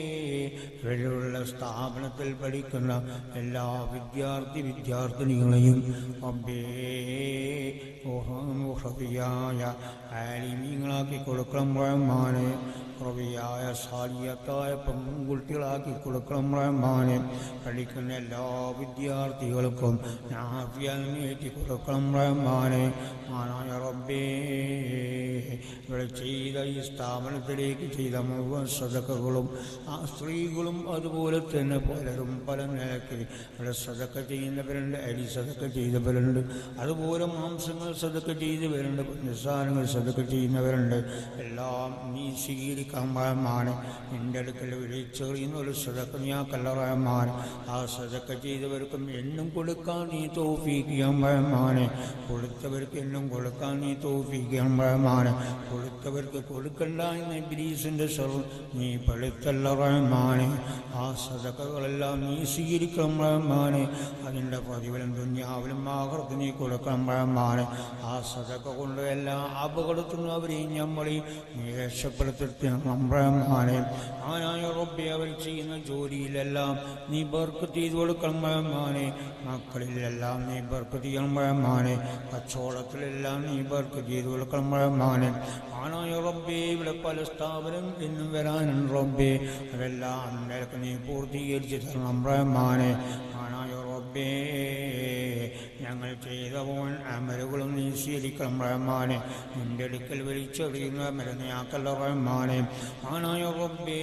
വെളിയുള്ള സ്ഥാപനത്തിൽ പഠിക്കുന്ന എല്ലാ വിദ്യാർത്ഥി വിദ്യാർത്ഥിനികളെയും റബ്ബേ ഹൃദിയായ ആലിമീങ്ങളാക്കി കൊടുക്കണം റഹ്മാനെ റബിയായ സാലിയത്തായ പെൺകുട്ടികളാക്കി കൊടുക്കണം റഹ്മാനെ പഠിക്കുന്ന എല്ലാ വിദ്യാർത്ഥികൾക്കും നാഫിയാറ്റി കൊടുക്കണം റഹ്മാനെ മാനായ റബ്ബേ ഇവിടെ ചെയ്ത ഈ സ്ഥാപനത്തിലേക്ക് ചെയ്ത മുഴുവൻ സദക്കകളും ആ സ്ത്രീകളും അതുപോലെ തന്നെ പലരും പല നിലയ്ക്ക് ഇവിടെ സദക്ക ചെയ്യുന്നവരുണ്ട് അരി സദക്ക ചെയ്തവരുണ്ട് അതുപോലെ മാംസങ്ങൾ സദക്ക ചെയ്തവരുണ്ട് നിസ്സാരങ്ങൾ സദക്ക ചെയ്യുന്നവരുണ്ട് എല്ലാം നീ സ്വീകരിക്കാൻ ഭയമാണ് നിന്റെ അടുക്കൽ വിളിച്ചെറിയുന്ന ഒരു സദക്ക നീ ആ കല്ലറയമാണ് ആ സദക്ക ചെയ്തവർക്കും എന്നും കൊടുക്കാൻ നീ തോഫിക്കാൻ ഭയമാണ് കൊടുത്തവർക്ക് എന്നും കൊടുക്കാൻ നീ തോഫിക്കാൻ ഭയമാണ് കൊടുത്തവർക്ക് കൊടുക്കണ്ട എന്ന് ഇബ്ലീസിന്റെ സ്വർ നീ പഴുത്തല്ല റഹ്മാനെ ആ സദക്കകളെല്ലാം നീ സ്വീകരിക്കണം റഹ്മാനെ അതിൻ്റെ പ്രതിഫലം ദുന്യാവിലും ആകർത്ത് നീ കൊടുക്കണം റഹ്മാനെ ആ സദക്ക കൊണ്ട് എല്ലാ അപകടത്തിനും അവരെയും നമ്മളെയും നീ രക്ഷപ്പെടുത്തണം റഹ്മാനെ ആനായ റബ്ബെ അവർ ചെയ്യുന്ന ജോലിയിലെല്ലാം നീ ബർക്ക് ചെയ്തു കൊടുക്കണം റഹ്മാനെ മക്കളിലെല്ലാം നീ ബർക്ക് ചെയ്യണം റഹ്മാനെ കച്ചവടത്തിലെല്ലാം നീ ബർക്ക് ചെയ്തു കൊടുക്കണം റഹ്മാനെ ആനായ റബ്ബേ ഇവിടെ പല സ്ഥാപനം ഇന്നും വരാനുണ്ട് റബ്ബേ അതെല്ലാം നിനക്ക് നീ പൂർത്തീകരിച്ച് തരണം റഹ്മാനെ ആനായ റബ്ബേ ഞങ്ങൾ ചെയ്ത പോൻ അമലുകളും നീ സ്വീകരിക്കണം റഹ്മാനെ നിന്റെ അടുക്കൽ വലിച്ചെറിയുന്ന മരുന്നയാക്കല്ല റഹ്മാനെ ആനായ റബ്ബേ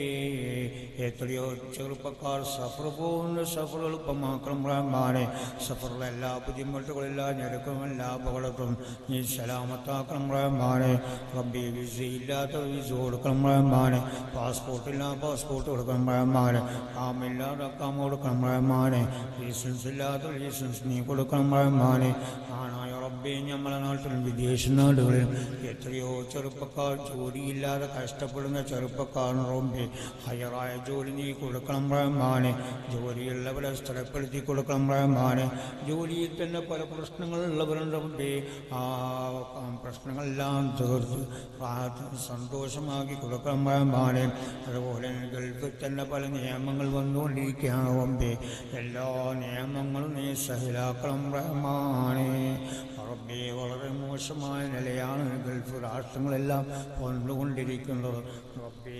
എത്രയോ ചെറുപ്പക്കാർ സഫർ പോകുന്ന സഫർ എളുപ്പമാക്കണം റഹ്മാനെ സഫറിലെ എല്ലാ ബുദ്ധിമുട്ടുകളും എല്ലാ ഞെരുക്കും എല്ലാ അപകടത്തും നീ സലാമത്താക്കണം റഹ്മാനെ റബ്ബി വിസ ഇല്ലാത്ത വിസ കൊടുക്കണം റഹ്മാനെ പാസ്പോർട്ട് ഇല്ല പാസ്പോർട്ട് കൊടുക്കണം റഹ്മാനെ കാമില്ലാതെ കാമ കൊടുക്കണം റഹ്മാനെ ലൈസൻസ് ഇല്ലാത്ത ലൈസൻസ് നീ കൊടുക്കണം റഹ്മാനെ ആണായ റബ്ബെ നമ്മളെ നാട്ടിലും വിദേശ നാടുകളിലും എത്രയോ ചെറുപ്പക്കാർ ജോലിയില്ലാതെ കഷ്ടപ്പെടുന്ന ചെറുപ്പക്കാർ റബ്ബെ ഹയറായ ജോലി നീ കൊടുക്കണം റഹ്മാനെ ജോലിയുള്ളവരെ സ്ഥലപ്പെടുത്തി കൊടുക്കണം റഹ്മാനെ ജോലിയിൽ തന്നെ പല പ്രശ്നങ്ങളുള്ളവരുണ്ട് റബ്ബെ ആ പ്രശ്നങ്ങളെല്ലാം തീർത്ത് റാഹത്ത് സന്തോഷമാക്കി കൊടുക്കണം റഹ്മാനെ അതുപോലെ ഗൾഫിൽ തന്നെ പല നിയമങ്ങൾ വന്നുകൊണ്ടിരിക്കുകയാണ് റബ്ബെ എല്ലാ നിയമങ്ങളും നീ സഹിലാക്കണം റഹ്മാനെ റബ്ബെ വളരെ മോശമായ നിലയാണ് ഗൾഫ് രാഷ്ട്രങ്ങളെല്ലാം കൊണ്ടുകൊണ്ടിരിക്കുന്നത് റബ്ബേ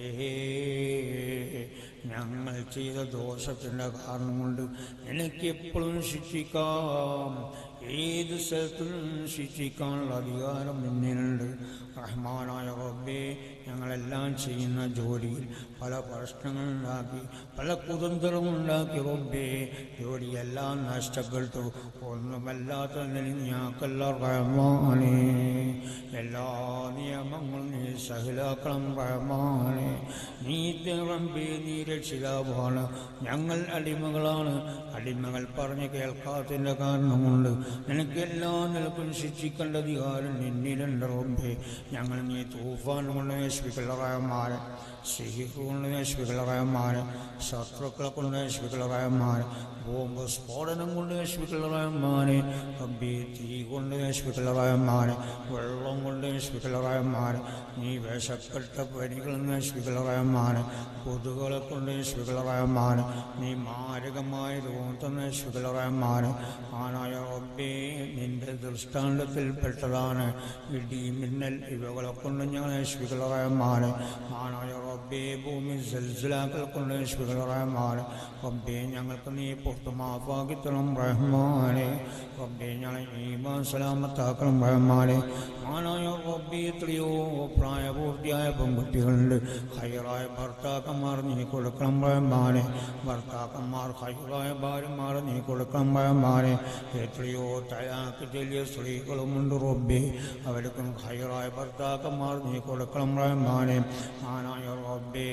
ഞങ്ങൾ ചെയ്ത ദോഷത്തിൻ്റെ കാരണം കൊണ്ട് എനിക്ക് എപ്പോഴും ശിക്ഷിക്കാം ഏത് സ്ഥലത്തും ശിക്ഷിക്കാനുള്ള അധികാരം എന്നിനുണ്ട് റഹ്മാനായ റബ്ബേ ഞങ്ങളെല്ലാം ചെയ്യുന്ന ജോലിയിൽ പല പ്രശ്നങ്ങളുണ്ടാക്കി പല കുതന്ത്രവും ഉണ്ടാക്കി റബ്ബേ ജോലിയെല്ലാം നഷ്ടപ്പെട്ടു ഒന്നുമല്ലാത്ത ഞങ്ങൾക്കല്ല റഹ്മാനെ എല്ലാ നിയമങ്ങളും നീ സഹിലാക്കണം റഹ്മാനെ നീ റബ്ബേ നീ രക്ഷിതാവാണ് ഞങ്ങൾ അടിമകളാണ് അടിമകൾ പറഞ്ഞ് കേൾക്കാത്തതിൻ്റെ കാരണം കൊണ്ട് നിനക്ക് എല്ലാ നിലക്കും ശിക്ഷിക്കേണ്ട അധികാരം നിന്നിലുണ്ട് റബ്ബേ ഞങ്ങൾ നീ തൂഫാൻ കൊണ്ട് നശിപ്പിക്കലറയമാരെ സിഹിർ കൊണ്ട് നശിപ്പിക്കലറയമാരെ ശത്രുക്കളെ കൊണ്ട് നശിപ്പിക്കലറയമാരെ ബോംബ് സ്ഫോടനം കൊണ്ട് നശിപ്പിക്കലറയമാനെ റബ്ബി തീ കൊണ്ട് നശിപ്പിക്കലറയമാനെ വെള്ളം കൊണ്ട് നശിപ്പിക്കലറയമാനെ നീ വിഷപ്പെട്ട പനികൾ നശിപ്പിക്കലറയമാനെ കൊതുകളെ കൊണ്ട് നശിപ്പിക്കലറയമാനെ നീ മാരകമായ രോഗം നശിപ്പിക്കലറയമാനെ ആനായ റബ്ബേ നിന്റെ ദൃഷ്ടാന്തത്തിൽപ്പെട്ടതാണ് ഇടി മിന്നൽ ഇവകളെ കൊണ്ട് ഞങ്ങൾ നശിപ്പിക്കലറയമാനെ ആനായ റബ്ബേ ഭൂമി സൽസിലാക്കളെ കൊണ്ട് നശിപ്പിക്കലറയമാനെ റബ്ബേ ഞങ്ങൾക്ക് നീ പുറത്ത് മാഫാക്കിത്തണം റഹ്മാനെ റബ്ബേ ഞങ്ങളെ ഈമാൻ സലാമത്താക്കണം റഹ്മാനെ ആനായ റബ്ബേ എത്രയോ പ്രായപൂർത്തിയായ പെൺകുട്ടികളുണ്ട് ഹൈറായ ഭർത്താക്കന്മാർ നീ കൊടുക്കണം റഹ്മാനെ ഭർത്താക്കന്മാർ ഹൈറായ ഭാര്യമാർ നീ കൊടുക്കണം റഹ്മാനെ എത്രയോ തയാക്ക് ചെല്ലിയ സ്ത്രീകളുമുണ്ട് റബ്ബേ അവർക്കും ഹൈറായ ഭർത്താക്കന്മാർ നീ കൊടുക്കണം റഹ്മാനെ ആനായ റബ്ബേ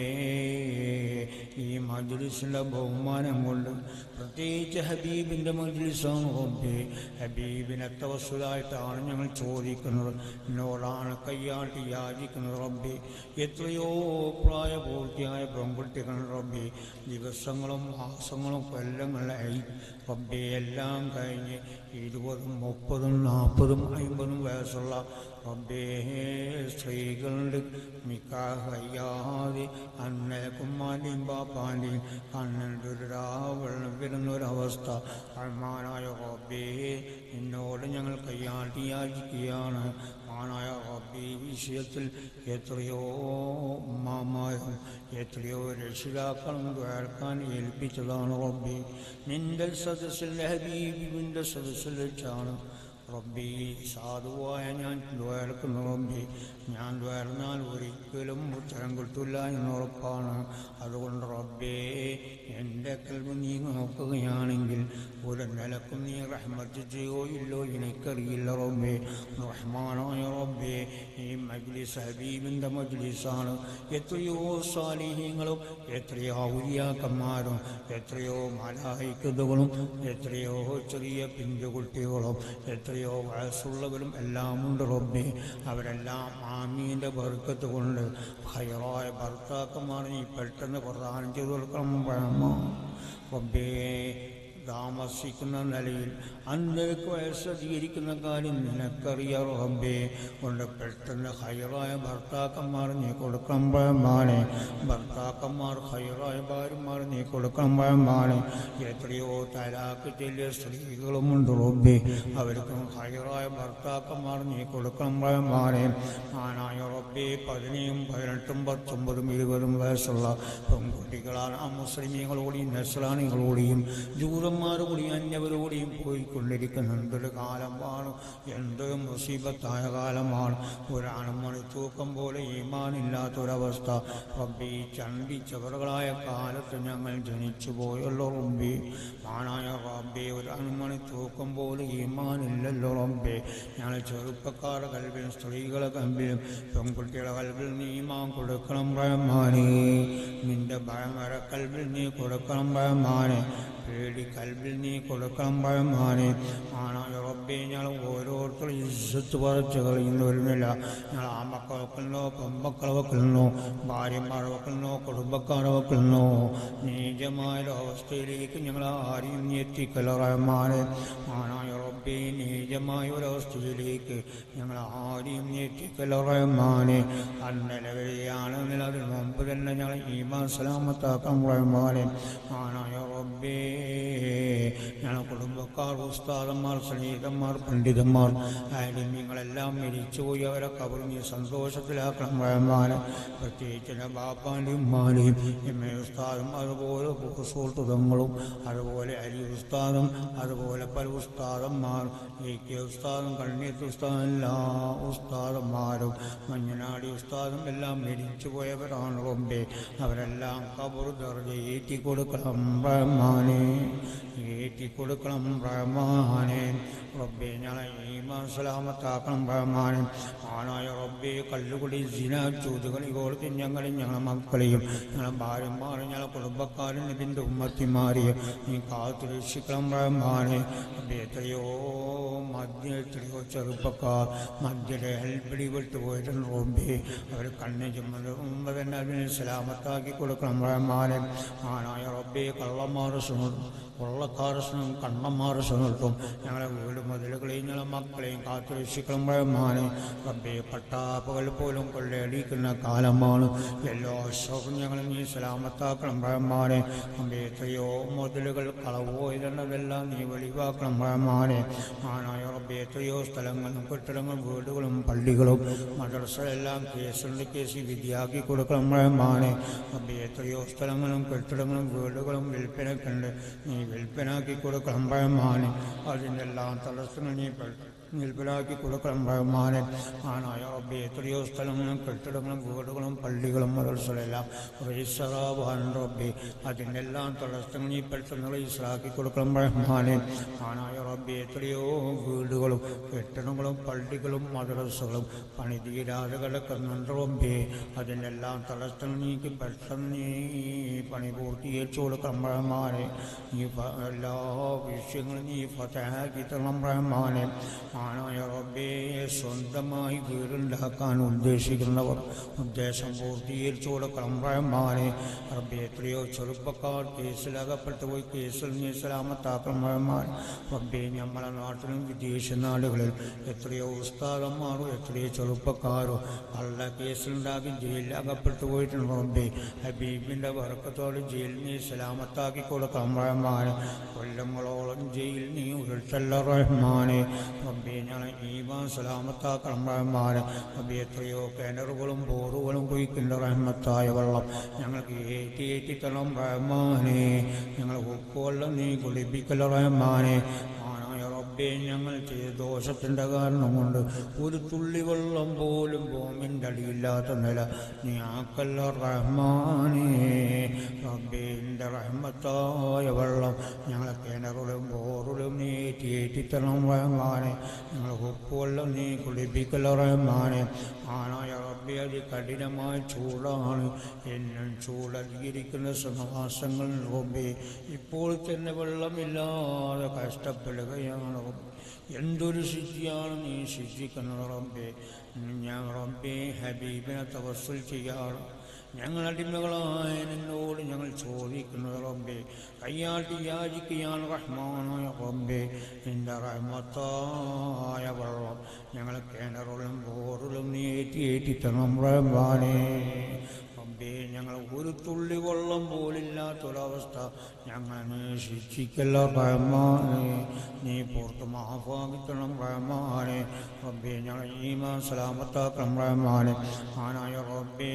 ഈ മജ്ലിസിൻ്റെ ബഹുമാനം കൊണ്ട് പ്രത്യേകിച്ച് ഹബീബിൻ്റെ മജ്ലിസാണ് റബ്ബേ ഹബീബിനെ തവസ്സുലായിട്ടാണ് ഞങ്ങൾ ചോദിക്കുന്നത് എന്നോടാണ് കയ്യാട്ടി യാചിക്കുന്നത് റബ്ബേ എത്രയോ പ്രായപൂർത്തിയായ പെൺകുട്ടികൾ റബ്ബേ ദിവസങ്ങളും മാസങ്ങളും കൊല്ലങ്ങളായി റബ്ബേ എല്ലാം കഴിഞ്ഞ് ഇരുപതും മുപ്പതും നാൽപ്പതും അമ്പതും വയസ്സുള്ള റബ്ബേ സ്ത്രീകളുടെ മിക്കാഹയ്യാതെ അന്നേക്കുമ്മാൻ്റെയും പാപ്പാൻ്റെയും കണ്ണിൻ്റെ വെള്ളം വരുന്നൊരവസ്ഥ അമ്മാനായ റബ്ബേ നിന്നോട് ഞങ്ങൾ കയ്യാട്ടി യാചിക്കുകയാണ് ആണായ റബ്ബേ ഈ വിഷയത്തിൽ എത്രയോ ഉമ്മാമാരും എത്രയോ രക്ഷിതാക്കളും കേൾക്കാൻ ഏൽപ്പിച്ചതാണ് റബ്ബേ നിന്റെ സദസ്സിൽ ഹബീബിൻ്റെ സദസ്സിൽ വെച്ചാണ് റബ്ബി സാധുവായ ഞാൻ ദ്വേർക്കുന്നു റബ്ബി ഞാൻ ദ്വേർ ഒരിക്കലും ഉത്തരം കിട്ടില്ല എന്നുറപ്പാണ് അതുകൊണ്ട് റബ്ബേ എൻ്റെ കൽവ് നീ നോക്കുകയാണെങ്കിൽ ഒരു നിലക്കും നീ റഹ്മത്ത് ചെയ്യോ ഇല്ലോ എനിക്കറിയില്ല റബ്ബേ റഹ്മാനായ റബ്ബേ ഈ മജ്ലിസ് ഹബീബിൻ്റെ മജ്ലിസാണ് എത്രയോ സാലിഹ്യങ്ങളും എത്രയോ ഔലിയാക്കന്മാരും എത്രയോ മലായിക്കതുകളും എത്രയോ ചെറിയ പിഞ്ചുകുട്ടികളും എത്രയോ വയസ്സുള്ളവരും എല്ലാം ഉണ്ട് റബ്ബേ അവരെല്ലാം ആമീൻ്റെ ബർക്കത്ത് കൊണ്ട് ഹയറായ ഭർത്താക്കന്മാർ നീ പെട്ടെന്ന് പ്രദാനം ചെയ്തു കൊടുക്കണം പഴമ റബ്ബേ താമസിക്കുന്ന നിലയിൽ അന്നേക്ക് വയസ്സധികരിക്കുന്ന കാര്യം നിനക്കറിയാം റബ്ബേ കൊണ്ട് പെട്ടെന്ന് ഹൈറായ ഭർത്താക്കന്മാർ നീ കൊടുക്കണം പഴമാനെ ഭർത്താക്കന്മാർ ഹൈറായ ഭാര്യമാർ നീ കൊടുക്കണം പഴമാനെ എത്രയോ തലാക്ക് ചെല്ലിയ സ്ത്രീകളുമുണ്ട് റബ്ബേ അവർക്കും ഹൈറായ ഭർത്താക്കന്മാർ നീ കൊടുക്കണം പഴമാനെ ആനായ റബ്ബേ പതിനേഴും പതിനെട്ടും പത്തൊമ്പതും ഇരുപതും വയസ്സുള്ള പെൺകുട്ടികളാണ് ആ മുസ്ലിമീങ്ങളോടെയും നസ്രാണികളോടെയും ജൂതന്മാരോടെയും അന്യവരോടെയും പോയിക്കൊണ്ടിരിക്കുന്ന എന്തൊരു കാലമാണ് എന്ത് മുസീബത്തായ കാലമാണ് ഒരാണുമണി തൂക്കം പോലെ ഈമാനില്ലാത്തൊരവസ്ഥ റബ്ബി ചണ്ടി ചവറുകളായ കാലത്ത് ഞങ്ങൾ ജനിച്ചു പോയല്ലോ റബ്ബി ആണായ റബ്ബി ഒരു അണുമണി തൂക്കം പോലെ ഈമാനില്ലല്ലോ റബ്ബി ഞങ്ങൾ ചെറുപ്പക്കാരുടെ കൽവിലും സ്ത്രീകളെ കൽവിലും പെൺകുട്ടികളുടെ കൽവിൽ നീ ഈമാൻ കൊടുക്കണം ഭയമാനേ നിന്റെ ഭയമര കൽവിൽ നീ കൊടുക്കണം ഭയമാനെ പേടി കൽവിൽ നീ കൊടുക്കണം ഭയമാനെ ആണായ റബ്ബെ ഞങ്ങൾ ഓരോരുത്തരും ഇസ്സത്ത് പറിച്ച് കളയുന്നു വരുന്നില്ല ഞങ്ങൾ ആ മക്കളെ വെക്കുന്നു പെൺമക്കളെ വെക്കുന്നു ഭാര്യമാരെ വെക്കുന്നു കുടുംബക്കാരെ വെക്കുന്നു നീചമായ ഒരു അവസ്ഥയിലേക്ക് ഞങ്ങൾ ആരെയും നീ എത്തിക്കല റഹ്മാനെ ആണായ റബ്ബെ നീചമായ ഒരവസ്ഥയിലേക്ക് ഞങ്ങൾ ആരെയും നീ എത്തിക്കല റഹ്മാനെ അന്നലവരെയാണെങ്കിൽ അതിന് മുമ്പ് തന്നെ ഞങ്ങൾ ഈമാൻ സലാമത്താക്കാം റഹ്മാനെ ആണായ റബ്ബേ ഞങ്ങൾ കുടുംബക്കാർ ഉസ്താദന്മാർ സ്നേഹിതന്മാർ പണ്ഡിതന്മാർ ആലിമ്യങ്ങളെല്ലാം മരിച്ചുപോയി അവരെ കബർ നീ സന്തോഷത്തിലാക്കണം റഹ്മാനെ പ്രത്യേകിച്ച് എൻ്റെ ബാപ്പാൻ്റെയും ഉമ്മാനെയും എം എ ഉസ്താദും അതുപോലെ സുഹൃത്തുതങ്ങളും അതുപോലെ അലി ഉസ്താദും അതുപോലെ പല ഉസ്താദന്മാർ എ കെ ഉസ്താദും കണ്ണീത്ത് ഉസ്താദും എല്ലാ ഉസ്താദന്മാരും മഞ്ഞനാടി ഉസ്താദും എല്ലാം മരിച്ചു പോയവരാണ് റബ്ബെ അവരെല്ലാം കബർ ദർജ ഏറ്റി കൊടുക്കണം റഹ്മാനെ ഏറ്റി കൊടുക്കണം റഹ്മാനെ റബ്ബെ ഞങ്ങളെ ഈമാൻ സലാമത്താക്കണം റഹ്മാനെ ആണായ റബ്ബെ കല്ലുകുടി ജിന ചൂതുകളി കോർത്ത് ഞങ്ങളെയും ഞങ്ങളെ മക്കളെയും ഞങ്ങളെ ഭാര്യമാരും ഞങ്ങളെ കുടുംബക്കാരും ഇതിൻ്റെ ഉമ്മത്തിമാരെയും നീ കാത്തു രക്ഷിക്കണം റഹ്മാനെ റബ്ബെ എത്രയോ മദ്യ എത്രയോ ചെറുപ്പക്കാർ മദ്യയുടെ ഹെൽപ്പിടി വിട്ടു പോയിട്ടുണ്ട് റബ്ബെ അവർ കണ്ണു ചുമന്ന് മുമ്പ് തന്നെ അതിനെ സലാമത്താക്കി കൊടുക്കണം റഹ്മാനെ ആണായ റബ്ബെ കള്ളന്മാർ സുഹൃത്തും കൊള്ളക്കാർ സ്നേഹം കണ്ണന്മാർ സുഹൃത്തും ഞങ്ങളെ വീട് മുതലുകളെയും ഞങ്ങളെ മക്കളെയും കാത്തു രക്ഷിക്കണം റഹ്മാനെ റബ്ബെ പട്ടാപ്പകൾ പോലും കൊള്ളയടിക്കുന്ന കാലമാണ് എല്ലാ ശോകം ഞങ്ങളും നീ സലാമത്താക്കണം റഹ്മാനെ റബ്ബെ എത്രയോ മുതലുകൾ കളവ് പോയതെന്നതെല്ലാം നീ വെളിവാക്കണം റഹ്മാനെ ആനായ റബ്ബെ എത്രയോ സ്ഥലങ്ങളും കെട്ടിടങ്ങളും വീടുകളും പള്ളികളും മദ്രസയെല്ലാം കേസുണ്ട് കേസ് വിധിയാക്കി കൊടുക്കണം റഹ്മാനെ റബ്ബെ എത്രയോ സ്ഥലങ്ങളും കെട്ടിടങ്ങളും വീടുകളും വിൽപ്പനക്കുണ്ട് നീ വിൽപ്പനാക്കി കൊടുക്കണം റഹ്മാനെ അതിൻ്റെ എല്ലാം തടസ്സങ്ങൾ നീ പെ- വിൽപ്പനാക്കി കൊടുക്കണം റഹ്മാനെ ആനായ റബ്ബെ എത്രയോ സ്ഥലങ്ങളും കെട്ടിടങ്ങളും വീടുകളും പള്ളികളും മദർസകളെല്ലാം റീസറാവാൻ റബ്ബെ അതിൻ്റെ എല്ലാം തടസ്സങ്ങൾ നീ പെട്ടെന്ന് റീസറാക്കി കൊടുക്കണം റഹ്മാനെ ആനായ റബ്ബെ എത്രയോ വീടുകളും കെട്ടിടങ്ങളും പള്ളികളും മദ്രസകളും പണി തീരാതെ കിടക്കുന്നുണ്ട് റബ്ബെ അതിൻ്റെ എല്ലാം തടസ്സങ്ങൾ നീക്കി പെട്ടെന്ന് നീ പണി പൂർത്തീകരിച്ചു കൊടുക്കണം റഹ്മാനെ നീ ഫ- എല്ലാ വിഷയങ്ങളും നീ ഫതഹാക്കി തരണം റഹ്മാനെ ആനായ റബ്ബേ സ്വന്തമായി വീടുണ്ടാക്കാൻ ഉദ്ദേശിക്കുന്നവർ ഉദ്ദേശം പൂർത്തീകരിച്ചു കൊടുക്കണം റഹ്മാനെ റബ്ബെ എത്രയോ ചെറുപ്പക്കാർ കേസിലകപ്പെട്ടു പോയി കേസിൽ നീ സലാമത്താക്കണം റഹ്മാൻ റബ്ബെ നമ്മളെ നാട്ടിലും വിദേശ നാടുകളിൽ എത്രയോ ഉസ്താദന്മാരും എത്രയോ ചെറുപ്പക്കാരോ കള്ള കേസിലുണ്ടാക്കി ജയിലിൽ അകപ്പെട്ടു പോയിട്ടുണ്ട് റബ്ബെ ഹബീബിൻ്റെ വർക്കത്തോട് ജയിൽ നീ സലാമത്താക്കി കൊടുക്കണം റഹ്മാനെ കൊല്ലങ്ങളോളം ജയിൽ നീ ഉരുട്ടല്ല റഹ്മാനെ റബ്ബെ ഞങ്ങളെ ഈമാൻ സലാമത്താക്കണം റഹ്മാനെ റബ്ബെ എത്രയോ കിണറുകളും ബോറുകളും കുഴിക്കുന്ന റഹ്മത്തായ വെള്ളം ഞങ്ങൾക്ക് ഏറ്റി ഏറ്റി തരണം റഹ്മാനെ ഞങ്ങൾ ഉപ്പുവെള്ളം നീ കുളിപ്പിക്കല റഹ്മാനെ ആനായ റബ്ബേ റബ്ബെ ഞങ്ങൾ ചെയ്ത ദോഷത്തിൻ്റെ കാരണം കൊണ്ട് ഒരു തുള്ളി വെള്ളം പോലും ഭൂമിൻ്റെ അടിയില്ലാത്ത നില നീ ആക്കല്ല റഹ്മാനേ റബ്ബെ എൻ്റെ റഹ്മത്തായ വെള്ളം ഞങ്ങളെ കിണറുകളും ബോറുകളും നീ ഏറ്റിത്തരണം റഹ്മാനെ ഞങ്ങൾ ഉപ്പുവെള്ളം നീ കുളിപ്പിക്കല്ല റഹ്മാനെ ആണായ റബ്ബെ അത് കഠിനമായ ചൂടാണ് എന്നും ചൂടധികരിക്കുന്ന സമാസങ്ങൾ റബ്ബെ ഇപ്പോൾ തന്നെ വെള്ളമില്ലാതെ കഷ്ടപ്പെടുകയാണ് റബ്ബേ. എന്തൊരു ശുദ്ധിയാണ് നീ ശുദ്ധിക്കുന്നത് റബ്ബെ ഞാൻ റബ്ബെ ഹബീബിനെ തവസ്സുൽ ചെയ്യാറ് ഞങ്ങൾ അടിമകളായ നിന്നോട് ഞങ്ങൾ ചോദിക്കുന്നത് റബ്ബെ കയ്യാട്ടി യാചിക്കുകയാണ് റഹ്മാനായ റബ്ബെ നിന്റെ റഹ്മത്തായ വെള്ളം ഞങ്ങൾ കിണറുകളും ബോറുകളും നീ ഏറ്റി ഏറ്റി തരണം റഹ്മാനേ റബ്ബേ ഞങ്ങൾ ഒരു തുള്ളി വെള്ളം പോലില്ലാത്തൊരവസ്ഥ ഞങ്ങൾ ശിക്ഷിക്കല്ല റഹ്മാനെ നീ പുറത്ത് മാഫാക്കിക്കണം റഹ്മാനെ റബ്ബേ ഞങ്ങൾ ഈമാ സലാമത്താക്കണം റഹ്മാനെ ആനായ റബ്ബേ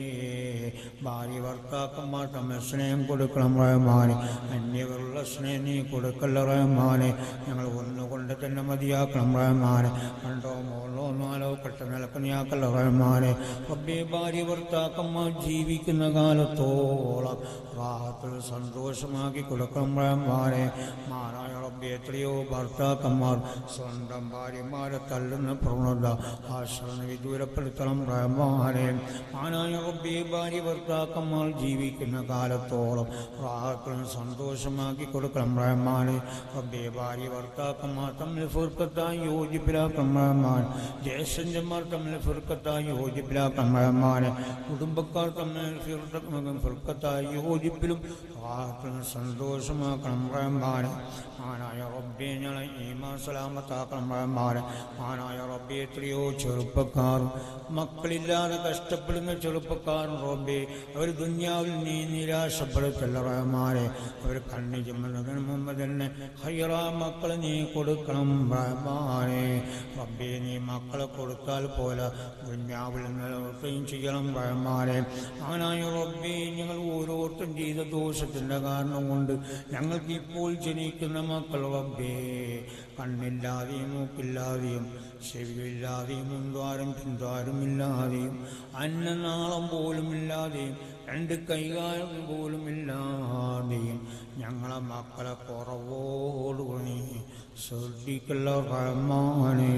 ഭാര്യ ഭർത്താക്കന്മാർ തമ്മിൽ സ്നേഹം കൊടുക്കണം റഹ്മാനെ അന്യവരുള്ള സ്നേഹം നീ കൊടുക്കല്ല റഹ്മാനെ ഞങ്ങൾ ഒന്നുകൊണ്ട് തന്നെ മതിയാക്കണം റഹ്മാനെ രണ്ടോ മൂന്നോ നാലോ കെട്ട നിലക്കണിയാക്കല്ല റഹ്മാനെ റബ്ബേ ഭാര്യ ഭർത്താക്കന്മാർ ജീവിക്കുന്ന കാലത്തോളം റാഹത്തിൽ സന്തോഷമാക്കി കൊടുക്കണം റഹ്മാനെ മാനായ റബ്ബെ എത്രയോ ഭർത്താക്കന്മാർ സ്വന്തം ഭാര്യമാരെ തള്ളുന്ന പ്രവണത ആശ്രമ വിദൂരപ്പെടുത്തണം റഹ്മാനെ മാനായ റബ്ബെ ഭാര്യ ഭർത്താക്കന്മാർ ജീവിക്കുന്ന കാലത്തോളം റാഹത്തിൽ സന്തോഷമാക്കി കൊടുക്കണം റഹ്മാനെ റബ്ബെ ഭാര്യ ഭർത്താക്കന്മാർ തമ്മിൽ ഫുർക്കത്തായി യോജിപ്പിലാക്കണം റഹ്മാൻ ജ്യേഷ്ഠന്മാർ തമ്മിൽ ഫുർക്കത്തായി യോജിപ്പിലാക്കണം റഹ്മാനെ കുടുംബക്കാർ തമ്മിൽ ഫിർക്ക- ഫുർക്കത്തായി യോജിപ്പിലും റാഹത്തിലും സന്തോഷമാക്കണം റഹ്മാനെ ആനായ റബ്ബെ ഞങ്ങളെ ഈമാ സലാമത്താക്കണം റഹ്മാനെ ആനായ റബ്ബെ എത്രയോ ചെറുപ്പക്കാർ മക്കളില്ലാതെ കഷ്ടപ്പെടുന്ന ചെറുപ്പക്കാർ റബ്ബെ അവർ ദുന്യാവിൽ നീ നിരാശപ്പെടുത്തല്ല റഹ്മാനെ അവർ കണ്ണി ചുമന്നതിന് മുമ്പ് തന്നെ ഹൈറ മക്കളെ നീ കൊടുക്കണം റഹ്മാനെ റബ്ബെ നീ മക്കളെ കൊടുത്താൽ പോലെ ദുന്യാവിൽ നിലനിർത്തുകയും ചെയ്യണം റഹ്മാനെ ആനായ റബ്ബെ ഞങ്ങൾ ഓരോരുത്തരും ചെയ്ത ദോഷത്തിൻ്റെ കാരണം കൊണ്ട് ഞങ്ങൾക്ക് ഇപ്പോൾ ജനിക്കുന്ന മക്കൾ റബ്ബേ കണ്ണില്ലാതെയും മൂക്കില്ലാതെയും ചെവിയില്ലാതെയും മുൻദ്വാരം പിൻദ്വാരമില്ലാതെയും അന്നനാളം പോലും ഇല്ലാതെയും രണ്ട് കൈകാലം പോലും ഇല്ലാതെയും ഞങ്ങളെ മക്കളെ കുറവോടുകൂടി ശ്രദ്ധിക്കല്ല റഹ്മാനേ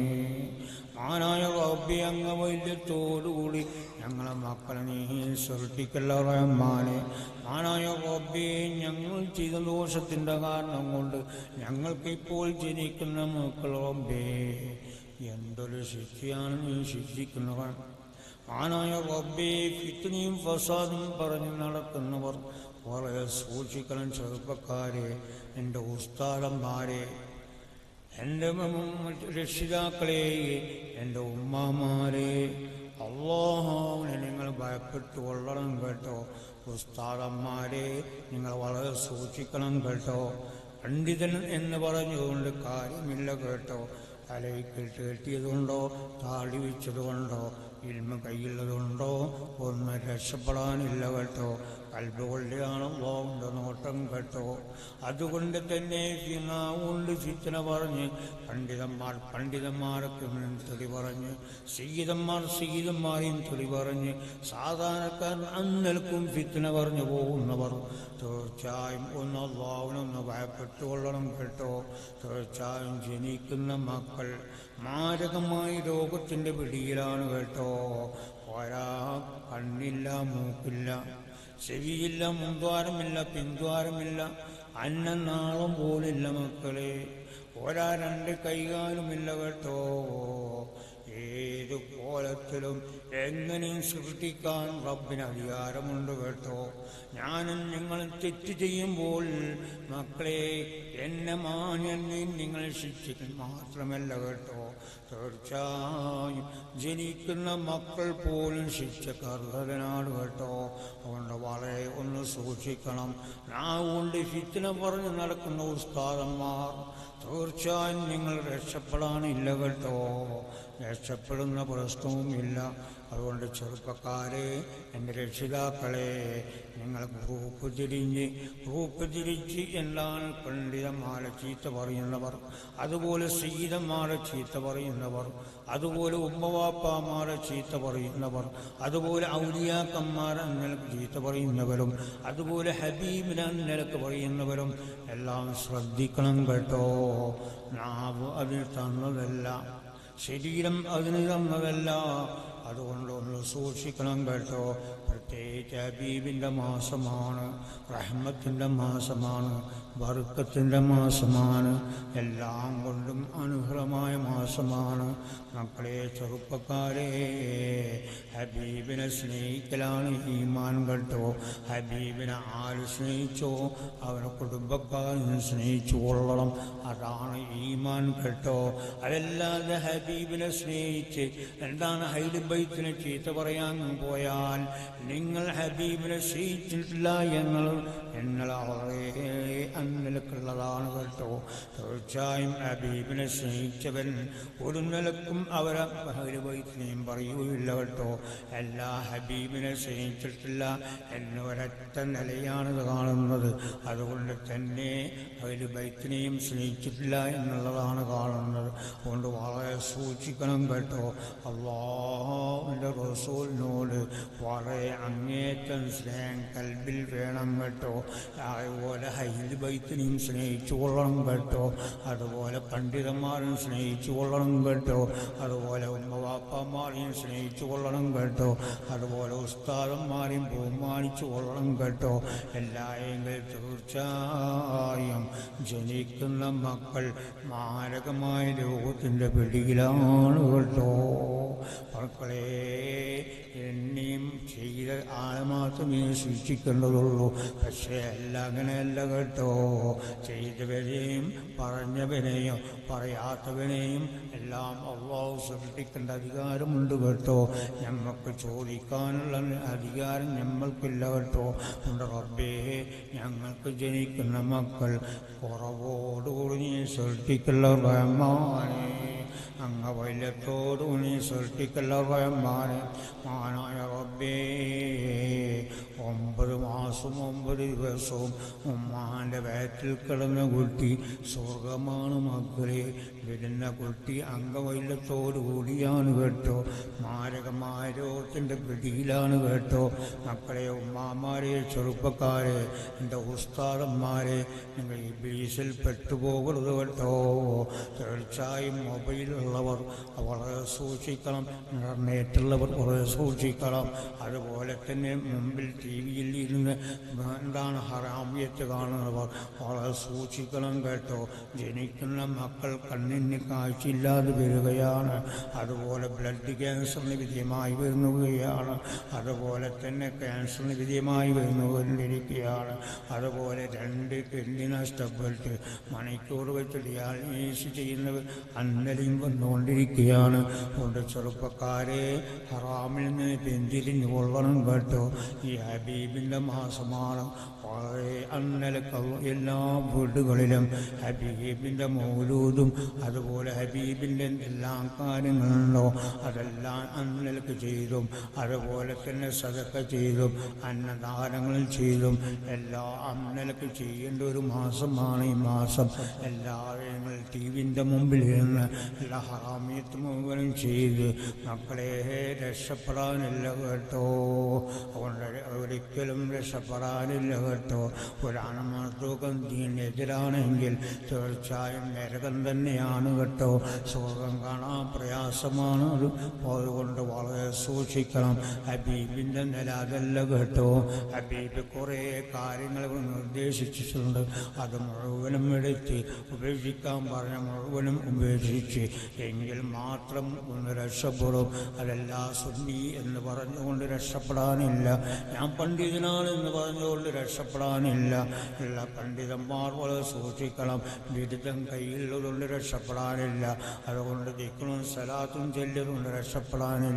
മാനായ റബ്ബി അംഗവൈദ്യത്തോടുകൂടി ഞങ്ങളെ മക്കളെ നീ ശ്രദ്ധിക്കല്ല റഹ്മാനെ മാനായ റബ്ബി ഞങ്ങൾ ചെയ്ത ദോഷത്തിൻ്റെ കാരണം കൊണ്ട് ഞങ്ങൾക്ക് ഇപ്പോൾ ജനിക്കുന്ന മക്കൾ റബ്ബേ എന്തൊരു ശിക്ഷയാണ് നീ ശിക്ഷിക്കുന്നവർ മാനായ റബ്ബേ ഫിത്തിനിയും ഫസാദും പറഞ്ഞു നടക്കുന്നവർ വളരെ സൂക്ഷിക്കണം ചെറുപ്പക്കാരെ എൻ്റെ ഉസ്താദന്മാരെ എൻ്റെ രക്ഷിതാക്കളെ എൻ്റെ ഉമ്മാമാരെ അള്ളാഹുവിനെ നിങ്ങൾ ഭയപ്പെട്ടു കൊള്ളണം കേട്ടോ ഉസ്താദന്മാരെ നിങ്ങൾ വളരെ സൂക്ഷിക്കണം കേട്ടോ പണ്ഡിതൻ എന്ന് പറഞ്ഞുകൊണ്ട് കാര്യമില്ല കേട്ടോ തലയിൽ കെട്ട് കെട്ടിയതുകൊണ്ടോ താടി വെച്ചതുകൊണ്ടോ ഇൽമ കയ്യിലുള്ളതുകൊണ്ടോ ഒന്നും രക്ഷപ്പെടാനില്ല കേട്ടോ കൽബുകൊള്ളിയാണ് ലോകന്റെ നോട്ടം കേട്ടോ അതുകൊണ്ട് തന്നെ കൊണ്ട് ചിത്തന പറഞ്ഞ് പണ്ഡിതന്മാർ പണ്ഡിതന്മാരൊക്കെ തെളി പറഞ്ഞ് സീതന്മാർ സീതന്മാരെയും തെളി പറഞ്ഞ് സാധാരണക്കാരൻ അന്നൽക്കും ഫിത്തന പറഞ്ഞു പോകുന്നവർ തീർച്ചയായും ഒന്ന് അള്ളാവിനൊന്ന് ഭയപ്പെട്ടുകൊള്ളണം കേട്ടോ തീർച്ചയായും ജനിക്കുന്ന മക്കൾ മാരകമായ രോഗത്തിൻ്റെ പിടിയിലാണ് കേട്ടോ ഒരാ കണ്ണില്ല മൂക്കില്ല ചെവിയില്ല മുൻദ്വാരമില്ല പിൻദ്വാരമില്ല അന്നനാളം പോലില്ല മക്കളെ ഒരാ രണ്ട് കൈകാലുമില്ല കേട്ടോ ഏത് കോലത്തിലും എങ്ങനെയും സൃഷ്ടിക്കാൻ റബ്ബിന് അധികാരമുണ്ട് കേട്ടോ ഞാനും നിങ്ങൾ തെറ്റ് ചെയ്യുമ്പോൾ മക്കളെ എന്നെ മാന്യനെയും നിങ്ങൾ ശിക്ഷിക്കും മാത്രമല്ല കേട്ടോ തീർച്ചയായും ജനിക്കുന്ന മക്കൾ പോലും ശിക്ഷക്ക് അർഹതനാണ് കേട്ടോ അതുകൊണ്ട് വളരെ ഒന്ന് സൂക്ഷിക്കണം നാവുകൊണ്ട് ഫിത്തിന പറഞ്ഞ് നടക്കുന്ന ഉസ്താദന്മാർ തീർച്ചയായും നിങ്ങൾ രക്ഷപ്പെടാനില്ല കേട്ടോ രക്ഷപ്പെടുന്ന പോലെ പ്രശ്നവുമില്ല അതുകൊണ്ട് ചെറുപ്പക്കാരെ എൻ്റെ രക്ഷിതാക്കളെ നിങ്ങൾ ഗ്രൂപ്പ് തിരിഞ്ഞ് ഗ്രൂപ്പ് തിരിച്ച് എന്താണ് പണ്ഡിതന്മാരെ ചീത്ത പറയുന്നവർ അതുപോലെ സീതന്മാരെ ചീത്ത പറയുന്നവർ അതുപോലെ ഉമ്മവാപ്പാമാരെ ചീത്ത പറയുന്നവർ അതുപോലെ ഔലിയാക്കന്മാരെ അന്നലക്ക് ചീത്ത പറയുന്നവരും അതുപോലെ ഹബീബിനെ അന്നലക്ക് പറയുന്നവരും എല്ലാം ശ്രദ്ധിക്കണം കേട്ടോ നാവ് അതിന് തന്നതല്ല ശരീരം അതിന് തന്നതല്ല അതുകൊണ്ട് ഒന്ന് സൂക്ഷിക്കണം കേട്ടോ പ്രത്യേകിച്ച് ഹബീബിൻ്റെ മാസമാണ് റഹ്മത്തിൻ്റെ മാസമാണ് ബറുക്കത്തിൻ്റെ മാസമാണ് എല്ലാം കൊണ്ടും അനുഗ്രഹമായ മാസമാണ് മക്കളെ ചെറുപ്പക്കാരെ ഹബീബിനെ സ്നേഹിക്കലാണ് ഈമാൻ കേട്ടോ ഹബീബിനെ ആര് സ്നേഹിച്ചോ അവനെ കുടുംബക്കാരനെ സ്നേഹിച്ചു കൊള്ളണം അതാണ് ഈമാൻ കേട്ടോ അതല്ലാതെ ഹബീബിനെ സ്നേഹിച്ച് എന്താണ് ഹൈലുബൈത്തിനെ ചീത്ത പറയാൻ പോയാൽ നിങ്ങൾ ഹബീബിനെ സ്നേഹിച്ചിട്ടില്ല എന്ന് നിങ്ങൾ വളരെ അന്നിലക്കുള്ളതാണ് കേട്ടോ തീർച്ചയായും ഹബീബിനെ സ്നേഹിച്ചവൻ ഒരു നിലക്കും അവരെ ഹൈലുബൈത്തിനെയും പറയുകയില്ല കേട്ടോ എല്ലാ ഹബീബിനെ സ്നേഹിച്ചിട്ടില്ല എന്ന ഒരൊറ്റ നിലയാണിത് കാണുന്നത് അതുകൊണ്ട് തന്നെ ഹൈലുബൈത്തിനെയും സ്നേഹിച്ചിട്ടില്ല എന്നുള്ളതാണ് കാണുന്നത് അതുകൊണ്ട് വളരെ സൂക്ഷിക്കണം കേട്ടോ അള്ളാഹുവിൻ്റെ റസൂലിനോട് വളരെ അങ്ങേറ്റം സ്നേഹം കൽബിൽ വേണം കേട്ടോ അതുപോലെ ഹൈല് ബൈത്തിനെയും സ്നേഹിച്ചു കൊള്ളണം കേട്ടോ അതുപോലെ പണ്ഡിതന്മാരും സ്നേഹിച്ചു കൊള്ളണം കേട്ടോ അതുപോലെ ഉമ്മവാപ്പന്മാരെയും സ്നേഹിച്ചു കൊള്ളണം കേട്ടോ അതുപോലെ ഉസ്താദന്മാരെയും ബഹുമാനിച്ചു കൊള്ളണം കേട്ടോ എല്ലായെങ്കിൽ തീർച്ചയായും ജനിക്കുന്ന മക്കൾ മാരകമായ രോഗത്തിൻ്റെ പിടിയിലാണ് കേട്ടോ മക്കളെ എന്നെയും ചെയ്ത ആളെ മാത്രമേ സൂക്ഷിക്കേണ്ടതുള്ളൂ പക്ഷേ അല്ല അങ്ങനെയല്ല കേട്ടോ ചെയ്തവരെയും പറഞ്ഞവനെയും പറയാത്തവനെയും എല്ലാം അള്ളാഹു സൃഷ്ടിക്കേണ്ട അധികാരമുണ്ട് കേട്ടോ ഞമ്മക്ക് ചോദിക്കാനുള്ള അധികാരം ഞമ്മൾക്കില്ല കേട്ടോ ഉണ്ട് റബ്ബേ ഞങ്ങൾക്ക് ജനിക്കുന്ന മക്കൾ കുറവോടുകൂടി നീ സൃഷ്ടിക്കല്ല റഹ്മാനേ അങ്ങ വൈലത്തോടു നീ സൃഷ്ടിക്കല്ല റഹ്മാനെ മാനായ റബ്ബേ ഒമ്പത് മാസം ഒമ്പത് ദിവസവും ഉമ്മാൻ്റെ വയറ്റിൽ കിടന്ന കുട്ടി സ്വർഗമാണ് മക്കളെ വരുന്ന കുട്ടി അംഗവൈലത്തോടു കൂടിയാണ് കേട്ടോ മാരകമായ രോഗത്തിൻ്റെ പിടിയിലാണ് കേട്ടോ മക്കളെ ഉമ്മാമാരെ ചെറുപ്പക്കാരെ എൻ്റെ ഉസ്താദന്മാരെ നിങ്ങൾ ഈ ബീസിൽ പെട്ടുപോകരുത് കേട്ടോ തീർച്ചയായും മൊബൈലുള്ളവർ വളരെ സൂക്ഷിക്കണം ഇന്റർനെറ്റുള്ളവർ വളരെ സൂക്ഷിക്കണം അതുപോലെ തന്നെ മുമ്പിൽ ടി വിയിൽ ഇരുന്ന് എന്താണ് ഹറാമിയത്ത് കാണുന്നവർ വളരെ സൂക്ഷിക്കണം കേട്ടോ ജനിക്കുന്ന മക്കൾ കണ്ണിന് കാഴ്ചയില്ലാതെ വരികയാണ് അതുപോലെ ബ്ലഡ് ക്യാൻസറിന് വിധേയമായി വരുന്നവയാണ് അതുപോലെ തന്നെ ക്യാൻസറിന് വിധേയമായി വരുന്നുകൊണ്ടിരിക്കുകയാണ് അതുപോലെ രണ്ട് കിഡ്നി നഷ്ടപ്പെട്ട് മണിക്കൂർ വെച്ച് ഡയാലിസിസ് ചെയ്യുന്നവർ അന്നലെയും വന്നുകൊണ്ടിരിക്കുകയാണ് അതുകൊണ്ട് ചെറുപ്പക്കാരെ ഹറാമിൽ നിന്ന് പിന്തിരിഞ്ഞു കൊള്ളണം കേട്ടോ ഈ ഹബീബിൻ്റെ മാസമാണ് വളരെ അന്നലക്ക് എല്ലാ വീടുകളിലും ഹബീബിൻ്റെ മൗലൂദും അതുപോലെ ഹബീബിൻ്റെ എല്ലാ കാര്യങ്ങളുണ്ടോ അതെല്ലാം അന്നലക്ക് ചെയ്തും അതുപോലെ തന്നെ സതക്ക ചെയ്തും അന്നദാനങ്ങൾ ചെയ്തും എല്ലാ അന്നലക്ക് ചെയ്യേണ്ട ഒരു മാസമാണ് ഈ മാസം എല്ലാവരും ടി വിൻ്റെ മുമ്പിൽ ഇരുന്ന് എല്ലാ ഹറാമിയത്ത് മുഴുവനും ചെയ്ത് മക്കളെ രക്ഷപ്പെടാനില്ല കേട്ടോ അതുകൊണ്ട് ഒരിക്കലും രക്ഷപ്പെടാനില്ല കേട്ടോ ഒരാണമർത്തൂക്കം ദീനെതിരാണെങ്കിൽ തീർച്ചയായും നരകം തന്നെയാണ് കേട്ടോ സ്വർഗം കാണാൻ പ്രയാസമാണ് അത് അതുകൊണ്ട് വളരെ സൂക്ഷിക്കണം ഹബീബിൻ്റെ നില അതല്ല കേട്ടോ ഹബീബ് കുറേ കാര്യങ്ങൾ നിർദ്ദേശിച്ചിട്ടുണ്ട് അത് മുഴുവനും എടുത്ത് ഉപേക്ഷിക്കാൻ പറഞ്ഞ മുഴുവനും ഉപേക്ഷിച്ച് എങ്കിൽ മാത്രം ഒന്ന് രക്ഷപ്പെടും അതല്ല സുന്നി എന്ന് പറഞ്ഞുകൊണ്ട് രക്ഷപ്പെടാനില്ല ഞാൻ പണ്ഡിതനാണ് എന്ന് പറഞ്ഞുകൊണ്ട് രക്ഷപ്പെടാനില്ല എല്ലാ പണ്ഡിതന്മാർ വളരെ സൂക്ഷിക്കണം ബിരുദം കയ്യിലുള്ളതുകൊണ്ട് രക്ഷപ്പെടാനില്ല അതുകൊണ്ട് ദിക്കണും സലാത്തും ചെല്ലുകൊണ്ട് രക്ഷപ്പെടാനില്ല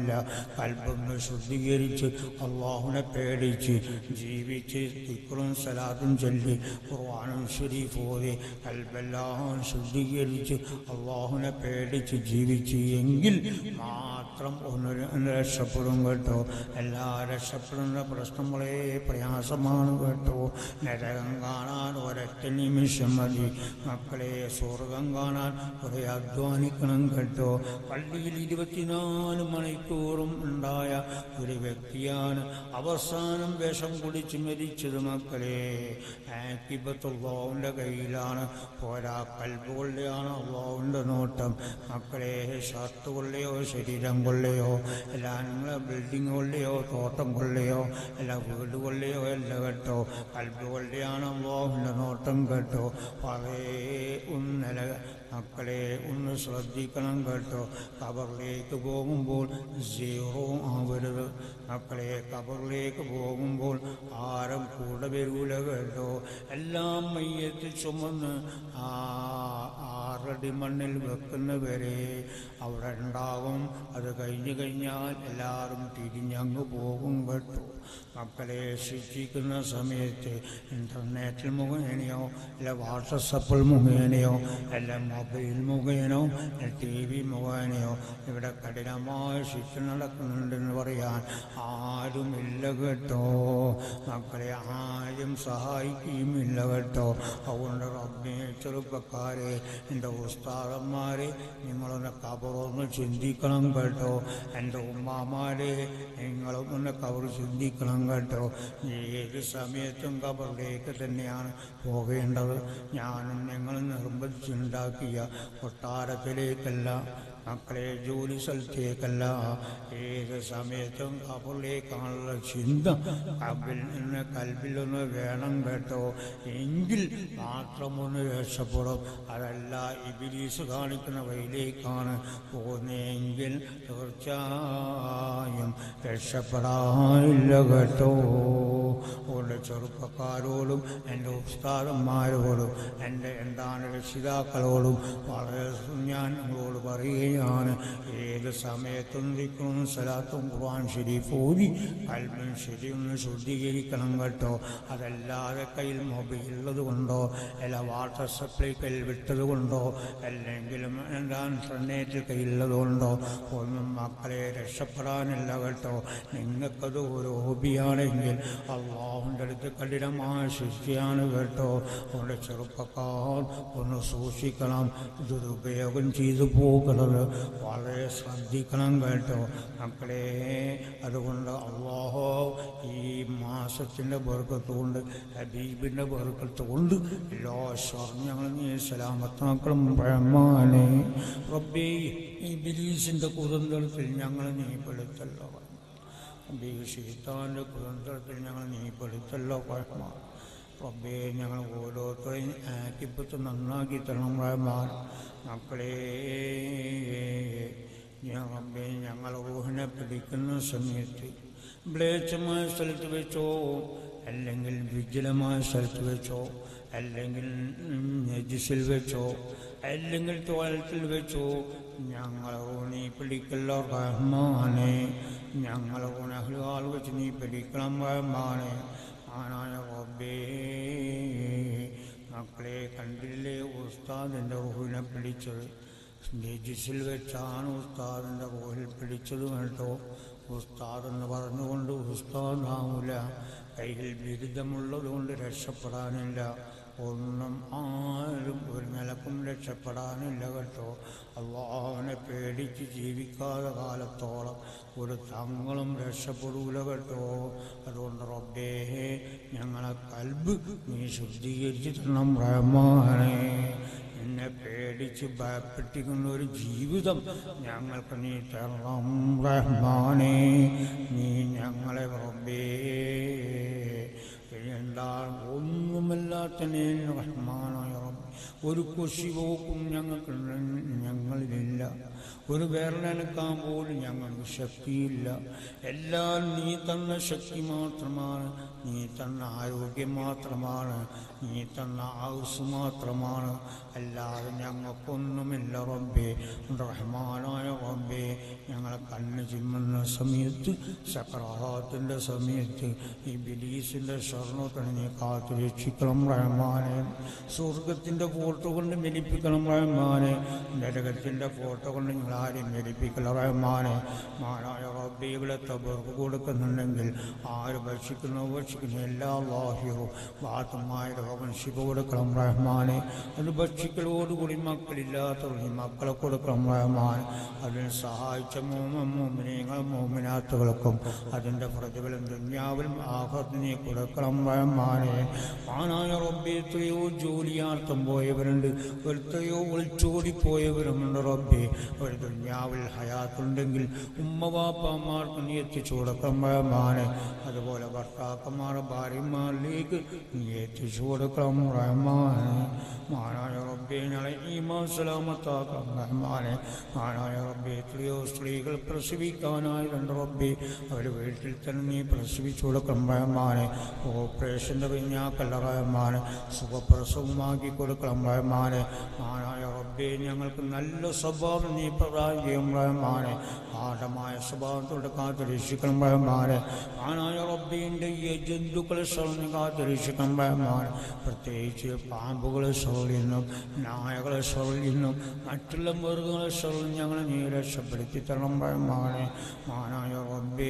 കൽബൊന്ന് ശുദ്ധീകരിച്ച് അള്ളാഹുനെ പേടിച്ച് ജീവിച്ച് തിക്റും സലാത്തും ചൊല്ലി ഖുർആാനും ഷരീഫ് ഓതി കൽബെല്ലാം ശുദ്ധീകരിച്ച് അള്ളാഹുനെ പേടിച്ച് ജീവിച്ച് എങ്കിൽ മാത്രം ഒന്ന് ഒന്ന് രക്ഷപ്പെടും കേട്ടോ എല്ലാ രക്ഷപ്പെടുന്ന പ്രശ്നങ്ങളെ പ്രയാസമാണ് കേട്ടോ നരകം കാണാൻ ഒരൊറ്റ നിമിഷം മതി മക്കളെ സ്വർഗം കാണാൻ കുറെ അധ്വാനിക്കണം കേട്ടോ പള്ളിയിൽ ഇരുപത്തിനാല് മണിക്കൂറും ഉണ്ടായ ഒരു വ്യക്തിയാണ് അവസാനം വിഷം കുടിച്ച് മരിച്ചത് മക്കളെ ആക്കിബത്തുള്ളവൻ്റെ കയ്യിലാണ് പോരാ കൽബുകളുടെയാണ് അള്ളാഹുവിൻ്റെ നോട്ടം മക്കളെ ഷർട്ട് കൊള്ളയോ ശരീരം കൊള്ളയോ അല്ല നിങ്ങളെ ബിൽഡിംഗ് കൊള്ളയോ തോട്ടം കൊള്ളയോ അല്ല വീട് കൊള്ളയോ അല്ല കേട്ടോ കൽബ് കൊള്ളയാണ് അള്ളാഹുവിൻ്റെ നോട്ടം കേട്ടോ വളരെ ഉന്നല മക്കളെ ഒന്ന് ശ്രദ്ധിക്കണം കേട്ടോ കബറിലേക്ക് പോകുമ്പോൾ സീറോ ആവരുത് മക്കളെ കബറിലേക്ക് പോകുമ്പോൾ ആരും കൂടെ വരൂല കേട്ടോ എല്ലാം മയ്യത്ത് ചുമന്ന് ആ ആറടി മണ്ണിൽ വെക്കുന്നവരെ അവിടെ ഉണ്ടാകും അത് കഴിഞ്ഞു കഴിഞ്ഞാൽ എല്ലാവരും തിരിഞ്ഞങ്ങ് പോകും കേട്ടോ മക്കളെ ശിക്ഷിക്കുന്ന സമയത്ത് ഇൻ്റർനെറ്റിൽ മുഖേനയോ അല്ല വാട്സപ്പിൽ മുഖേനയോ അല്ല മൊബൈൽ മുഖേനോ ടി വി മുഖേനയോ ഇവിടെ കഠിനമായ ശിക്ഷ നടക്കുന്നുണ്ടെന്ന് പറയാൻ ആരുമില്ല കേട്ടോ മക്കളെ ആരും സഹായിക്കുകയുമില്ല കേട്ടോ അതുകൊണ്ട് റബ്ബെ ചെറുപ്പക്കാരെ എൻ്റെ ഉസ്താദന്മാരെ നിങ്ങളൊന്ന് കബറൊന്ന് ചിന്തിക്കണം കേട്ടോ എൻ്റെ ഉമ്മാമാരെ നിങ്ങളൊന്ന് കബർ ചിന്തിക്കണം കേട്ടോ ഏത് സമയത്തും കബറിലേക്ക് തന്നെയാണ് പോകേണ്ടത് ഞാനും നിങ്ങൾ നിർബന്ധിച്ചുണ്ടാക്കിയ കൊട്ടാരത്തിലേക്കല്ല മക്കളെ ജോലി സ്ഥലത്തേക്കല്ല ഏത് സമയത്തും കബറിലേക്കാണുള്ള ചിന്ത കബിൽ നിന്ന് കൽബിലൊന്ന് വേണം കേട്ടോ എങ്കിൽ മാത്രമൊന്ന് രക്ഷപ്പെടും അതല്ല ഇബിലീസ് കാണിക്കുന്ന വഴിയിലേക്കാണ് പോകുന്നതെങ്കിൽ തീർച്ചയായും രക്ഷപ്പെടാനില്ല കേട്ടോ അതുകൊണ്ട് ചെറുപ്പക്കാരോടും എൻ്റെ ഉസ്താദന്മാരോടും എൻ്റെ എന്താണ് രക്ഷിതാക്കളോടും വളരെ ഞാൻ നിങ്ങളോട് പറയുകയാണ് ഏത് സമയത്തും ദിക്കും സലാത്തും ഖുർആൻ ശരീഫ് ഓതി കൽബും ശരിയൊന്ന് ശുദ്ധീകരിക്കണം കേട്ടോ അതല്ലാതെ കയ്യിൽ മൊബൈൽ ഉള്ളത് കൊണ്ടോ അല്ല വാട്സപ്പിൽ കയ്യിൽ വിട്ടത് കൊണ്ടോ അല്ലെങ്കിലും എന്താ ഇന്റർനെറ്റ് കയ്യിലുള്ളത് കൊണ്ടോ ഒന്നും മക്കളെ രക്ഷപ്പെടാനില്ല കേട്ടോ നിങ്ങൾക്കത് ഒരു ഹോബിയാണെങ്കിൽ അള്ളാഹുൻ്റെ അടുത്ത് കഠിനമായ ശിക്ഷയാണ് കേട്ടോ അതുകൊണ്ട് ചെറുപ്പക്കാർ ഒന്ന് സൂക്ഷിക്കണം ദുരുപയോഗം ചെയ്തു പോകരുത് വളരെ ശ്രദ്ധിക്കണം കേട്ടോ മക്കളെ അതുകൊണ്ട് അള്ളാഹോ ഈ മാസത്തിൻ്റെ ബർക്കത്തുകൊണ്ട് ഹബീബിൻ്റെ ബർക്കത്തുകൊണ്ട് എല്ലാ സ്വർണ്ണങ്ങളും നീ സലാമത്താക്കളും റഹ്മാനെ റബ്ബേ ഈ ബിലീസിൻ്റെ കുതന്തരത്തിൽ ഞങ്ങൾ നീ പെടുത്തല്ലോ ഷീത്താൻ്റെ കുതന്ത്രത്തിൽ ഞങ്ങൾ നീ പെടുത്തല്ലോ റഹ്മാൻ റബ്ബേ ഞങ്ങൾ ഓരോരുത്തരെയും ആക്കിപ്പത്ത് നന്നാക്കി തരണം റഹ്മാൻ മക്കളെ ഞാൻ റബ്ബേ ഞങ്ങൾ റൂഹിനെ പിടിക്കുന്ന സമയത്ത് മ്ലേച്ഛമായ സ്ഥലത്ത് വെച്ചോ അല്ലെങ്കിൽ വിജലമായ സ്ഥലത്ത് വെച്ചോ അല്ലെങ്കിൽ നജിസിൽ വെച്ചോ അല്ലെങ്കിൽ തോലത്തിൽ വെച്ചോ ഞങ്ങളെ നീ പിടിക്കല്ലോ റഹ്മാനെ ഞങ്ങളെ ഗുണഹ്ലാൽ വെച്ച് നീ പിടിക്കണം റഹ്മാനെ ആനായ റബ്ബേ മക്കളെ കണ്ടില്ലേ ഉസ്താദിൻ്റെ റൂഹിനെ പിടിച്ചത് നജിസിൽ വെച്ചാണ് ഉസ്താദിൻ്റെ റൂഹിൽ പിടിച്ചത് കേട്ടോ ഉസ്താദ് എന്ന് പറഞ്ഞുകൊണ്ട് ഉസ്താദ് ആവില്ല കയ്യിൽ ബിരുദമുള്ളത് കൊണ്ട് രക്ഷപ്പെടാനില്ല ഒന്നും ആരും ഒരു നിലക്കും രക്ഷപ്പെടാനില്ല കേട്ടോ അള്ളാഹുവിനെ പേടിച്ച് ജീവിക്കാതെ കാലത്തോളം ഒരു തങ്ങളും രക്ഷപ്പെടൂല കേട്ടോ അതുകൊണ്ട് റബ്ബേ ഞങ്ങളെ കൽബ് നീ ശുദ്ധീകരിച്ച് തരണം റഹ്മാനെ നിന്നെ പേടിച്ച് ഭയപ്പെട്ടിക്കുന്ന ഒരു ജീവിതം ഞങ്ങൾക്ക് നീ തരണം റഹ്മാനെ നീ ഞങ്ങളെ റബ്ബേ എന്താണ് ഒന്നുമല്ലാത്ത നീ റഹ്മാനായ റബ്ബേ ഒരു കുശിപോക്കും ഞങ്ങൾക്ക് ഞങ്ങളിലില്ല ഒരു വിരലനക്കാൻ പോലും ഞങ്ങൾക്ക് ശക്തിയില്ല എല്ലാം നീ തന്ന ശക്തി മാത്രമാണ് നീ തന്ന ആരോഗ്യം മാത്രമാണ് നീ തന്ന ആയുസ് മാത്രമാണ് അല്ലാതെ ഞങ്ങൾക്കൊന്നുമില്ല റബ്ബേ റഹ്മാനായ റബ്ബേ ഞങ്ങളെ കണ്ണ് ചിമ്മുന്ന സമയത്ത് സക്രാഹത്തിൻ്റെ സമയത്ത് ഈ ബിലീസിൻ്റെ സ്വർണ്ണത്തിന് നീ കാത്തു രക്ഷിക്കണം റഹ്മാനെ സ്വർഗത്തിൻ്റെ ഫോട്ടോ കൊണ്ട് മെലിപ്പിക്കണം റഹ്മാനെ നരകത്തിൻ്റെ ഫോട്ടോ കൊണ്ട് നിങ്ങൾ ആരെയും മെലിപ്പിക്കല റഹ്മാനെ മാനായ റബ്ബികളെ തബർക്ക് കൊടുക്കുന്നുണ്ടെങ്കിൽ ആര് ഭക്ഷിക്കുന്നു ഭക്ഷിക്കുന്നു എല്ലാ ലാഹിയവും വാത്തുമായ രോഗം ശിവ കൊടുക്കണം റഹ്മാനെ അത് ഭക്ഷിക്കലോടുകൂടി മക്കളില്ലാത്തവർ ഈ മക്കളെ കൊടുക്കണം റഹ്മാൻ അതിന് സഹായിച്ച മോമ മോമിനങ്ങളും മോമിനാത്തുകൾക്കും അതിൻ്റെ പ്രതിഫലം ദുന്യാവിലും ആഹത്തിനെ കൊടുക്കണം റഹ്മാനെ മാനായ റബ്ബി എത്രയോ ജോലിയാർത്ഥം പോയവരുണ്ട് എത്രയോ ഒളിച്ചോടിപ്പോയവരുമുണ്ട് റബ്ബി ഒരു ദുന്യാവിൽ ഹയാത്തുണ്ടെങ്കിൽ ഉമ്മവാപ്പമാർക്ക് നീ എത്തിച്ചു കൊടുക്കണം റഹ്മാനെ അതുപോലെ ഭർത്താക്കന്മാർ ഭാര്യമാരിലേക്ക് നീ എത്തിച്ചു കൊടുക്കണം റഹ്മാനെ മാനായ റബ്ബെ ഞങ്ങളെ ഈമാ സലാമത്താക്കണം റഹ്മാനെ മാനായ റബ്ബെ എത്രയോ സ്ത്രീകൾ പ്രസവിക്കാനായി രണ്ട് റബ്ബെ അവർ വീട്ടിൽ തന്നെ നീ പ്രസവിച്ചു കൊടുക്കണം റഹ്മാനെ ഓപ്പറേഷൻ്റെ പിഞ്ഞാക്കല്ല റഹ്മാനെ സുഖപ്രസവമാക്കി കൊടുക്കണം റഹ്മാനെ മാനായ റബ്ബെ ഞങ്ങൾക്ക് നല്ല സ്വഭാവം നീ പ്രദാനം ചെയ്യും റഹ്മാനെ പാഠമായ സ്വഭാവത്തോടെ കാത്തുരക്ഷിക്കണം റഹ്മാനെ മാനായ റബ്ബിൻ്റെ ഈ ജന്തുക്കളെ സ്വയം കാത്തുരക്ഷിക്കണം റഹ്മാനെ പ്രത്യേകിച്ച് പാമ്പുകളെ സ്വലിന്നും നായകളെ സ്വലിന്നും മറ്റുള്ള മൃഗങ്ങളെ സ്വലും ഞങ്ങളെ നീ രക്ഷപ്പെടുത്തി തരണം റഹ്മാനെ മാനായ റബ്ബേ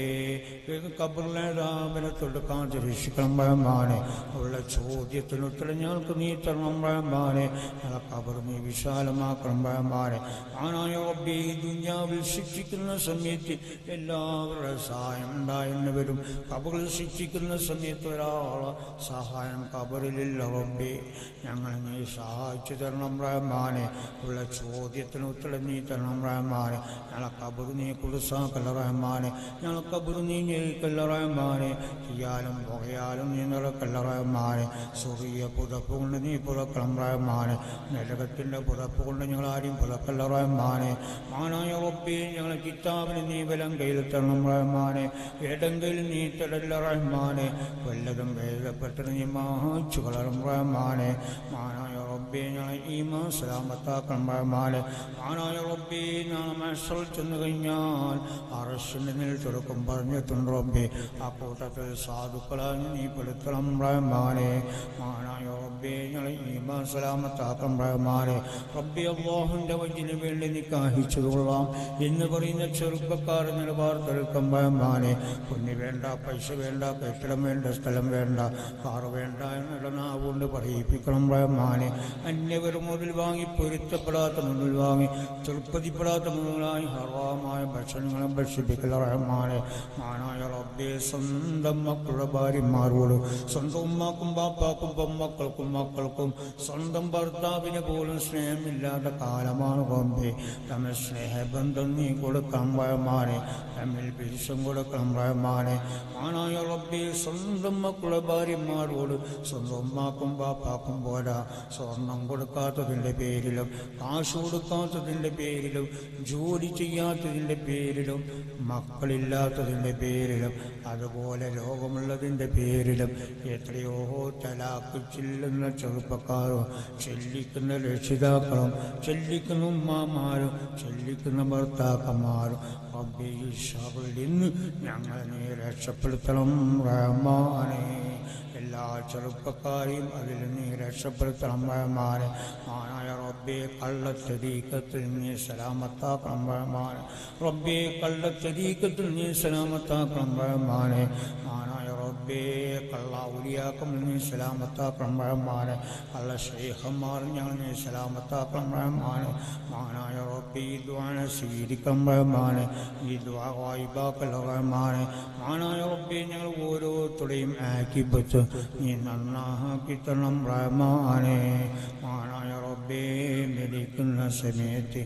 കബറിലെ രാവിലെ തൊട്ട് കാത്തുരക്ഷിക്കണം റഹ്മാനെ ഉള്ള ചോദ്യത്തിന് ഉത്തരം ഞങ്ങൾക്ക് നീ തരണം റഹ്മാനെ ഞങ്ങളെ കബർ നീ വിശാലമാക്കണം റഹ്മാനെ മാനായ റബ്ബേ ഈ ദുന്യാവിൽ ശിക്ഷിക്കുന്ന സമയത്ത് എല്ലാവരുടെ സഹായം ഉണ്ടായെന്ന് വരും കബറിൽ ശിക്ഷിക്കുന്ന സമയത്ത് ഒരാളെ സഹായം കബറിലില്ല റബ്ബേ ഞങ്ങളെ നീ സഹായിച്ചു തരണം റഹ്മാനെ ഉള്ള ചോദ്യത്തിന് ഉത്തരം നീ തരണം റഹ്മാനെ ഞങ്ങളെ കബർ നീ കുടുസാക്കല്ല റഹ്മാനെ ഞങ്ങളെ കബർ നീ ഞെയ്ക്കല്ല റഹ്മാനെ തീയാലും പുകയാലും നീ നിറക്കല്ല റഹ്മാനെ സുറിയ പുതപ്പ് കൊണ്ട് നീ പുറക്കണം റഹ്മാനെ നരകത്തിൻ്റെ പുതപ്പ് കൊണ്ട് ഞങ്ങൾ ആരെയും പുറക്കല്ല റഹ്മാനെ മാനായ റബ്ബേ ഞങ്ങളെ കിതാബിന് നീ ബലം കയ്യിൽ തരണം റഹ്മാനെ ഇടം കയ്യിൽ നീ തടല്ല റഹ്മാനെ വല്ലതും വേദപ്പെട്ട് നീ മാച്ചു കളറും റഹ്മാനെ മാനായ റബ്ബേ ഞങ്ങളെ ഈമാ സലാമത്താക്കണം റഹ്മാനെ മാനായ റബ്ബേ നാളെ മത്സരം ചെന്ന് കഴിഞ്ഞാൽ അറസ്റ്റിൻ്റെ മേൽ തുറക്കും പറഞ്ഞിട്ടുണ്ട് റബ്ബേ ആ കൂട്ടത്തിൽ സാധുക്കളായി നീ പെടുത്തണം റഹ്മാനെ മാനായ റബ്ബേ ഞങ്ങളെ ഈമാ സലാമത്താക്കണം റഹ്മാനെ റബ്ബി അള്ളാഹുവിൻ്റെ വജിന് വേണ്ടി നിക്കാഹിച്ചു കൊള്ളാം എന്ന് പറയുന്ന ചെറുപ്പക്കാർ നിലപാർത്തെടുക്കും റഹ്മാനെ പൊന്നി വേണ്ട പൈസ വേണ്ട കെട്ടിടം വേണ്ട സ്ഥലം വേണ്ട കാർ വേണ്ട എന്നുള്ള നാവുകൊണ്ട് പറയിപ്പിക്കണം റഹ്മാനെ അന്യവർ മുതൽ വാങ്ങി പൊരുത്തപ്പെടാത്ത മുതൽ വാങ്ങി തൃപ്തിപ്പെടാത്ത മുതലായി ഹറാമായ ഭക്ഷണങ്ങളും ഭക്ഷിപ്പിക്കൽ റഹ്മാനെ മാനായ റബ്ബെ സ്വന്തം മക്കളുടെ ഭാര്യമാരോട് സ്വന്തം ഉമ്മാക്കും ബാപ്പാക്കും പൊമ്മക്കൾക്കും മക്കൾക്കും സ്വന്തം ഭർത്താവിന് പോലും സ്നേഹമില്ലാത്ത കാലമാണ് റബ്ബെ തമ്മിൽ സ്നേഹബന്ധം നീ കൊടുക്കണം റഹ്മാനെ തമ്മിൽ പിരിശം കൊടുക്കണം റഹ്മാനെ മാനായ റബ്ബെ സ്വന്തം മക്കളുടെ ഭാര്യമാരോട് സ്വന്തം ഉമ്മാക്കും ബാപ്പാക്കും പോരാ സ്വർണം കൊടുക്കാത്തതിൻ്റെ പേരിലും കാശ് കൊടുക്കാത്തതിൻ്റെ പേരിലും ജോലി ചെയ്യാത്തതിൻ്റെ പേരിലും മക്കളില്ലാത്തതിൻ്റെ പേരിലും അതുപോലെ രോഗമുള്ളതിൻ്റെ പേരിലും എത്രയോ തലാക്ക് ചെല്ലുന്ന ചെറുപ്പക്കാരും ചെല്ലിക്കുന്ന രക്ഷിതാക്കളും ചെല്ലിക്കുന്ന ഉമ്മമാരും ചെല്ലിക്കുന്ന ഭർത്താക്കന്മാരും റബ്ബേ ഈ ഷറിൽ നിന്ന് ഞങ്ങളെ നീ രക്ഷപ്പെടുത്തണം റഹ്മാനെ എല്ലാ ചെറുപ്പക്കാരെയും അതിൽ നീ രക്ഷപ്പെടുത്തണം റഹ്മാനെ മാനായ റബ്ബേ കള്ളത്തരീക്കത്തിൽ നീ സലാമത്താക്കണം റഹ്മാനെ റബ്ബേ കള്ളത്തരീക്കത്തിൽ നീ സലാമത്താക്കണം റഹ്മാനെ മാനായ റബ്ബേ കള്ള ഉലിയാക്കം നീ സലാമത്താക്കണം റഹ്മാനെ കള്ള ശേഖന്മാർ ഞങ്ങൾ നീ സലാമത്താക്കണം റഹ്മാനെ മാനായ റബ്ബേ ഈ ദ്വാന സ്വീകരിക്കണം റഹ്മാനെ ഈ ദ്വാ വായിബാക്കൽ റഹ്മാനെ മാനായ റബ്ബേ ഞങ്ങൾ ഓരോരുത്തരുടെയും ആക്കിപ്പത്ത് നീ നന്നാക്കി തരണം റഹ്മാനെ മാനായ റബ്ബേ മരിക്കുന്ന സമയത്ത്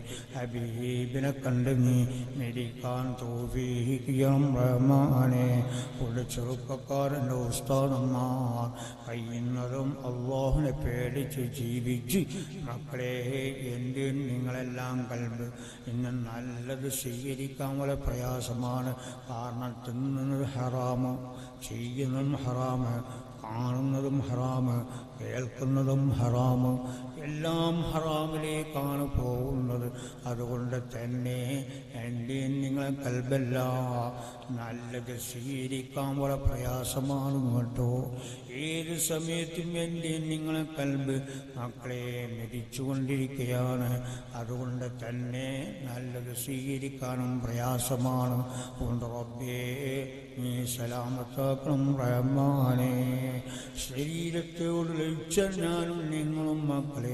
ഹബീബിനെ കണ്ട് നീ മരിക്കാൻ തോഫീക്കണം റഹ്മാനെ ഒരു ചെറുപ്പക്കാർ എൻ്റെ ഉസ്താദന്മാർ കഴിയുന്നതും അള്ളാഹുനെ പേടിച്ച് ജീവിച്ച് മക്കളെ എൻ്റെയും നിങ്ങളെല്ലാം കൽബ് ഇന്ന് നല്ലത് സ്വീകരിക്കാൻ വളരെ പ്രയാസമാണ് കാരണം തിന്നുന്നത് ഹറാമ് ചെയ്യുന്നതും ഹറാമ് കാണുന്നതും ഹറാമ് കേൾക്കുന്നതും ഹറാമ് എല്ലാം ഹറാമിലേക്കാണ് പോകുന്നത് അതുകൊണ്ട് തന്നെ എൻ്റെയും നിങ്ങളെ കൽബല്ല നല്ലത് സ്വീകരിക്കാൻ വളരെ പ്രയാസമാണ് കേട്ടോ ഏത് സമയത്തും എൻ്റെയും നിങ്ങളെ കൽബ് മക്കളെ മരിച്ചുകൊണ്ടിരിക്കുകയാണ് അതുകൊണ്ട് തന്നെ നല്ലത് സ്വീകരിക്കാനും പ്രയാസമാണ് അതുകൊണ്ട് റബ്ബേ നീ സലാമത്താക്കണം റഹ്മാനെ ശരീരത്തോട് ലഭിച്ച ഞാനും നിങ്ങളും മക്കളെ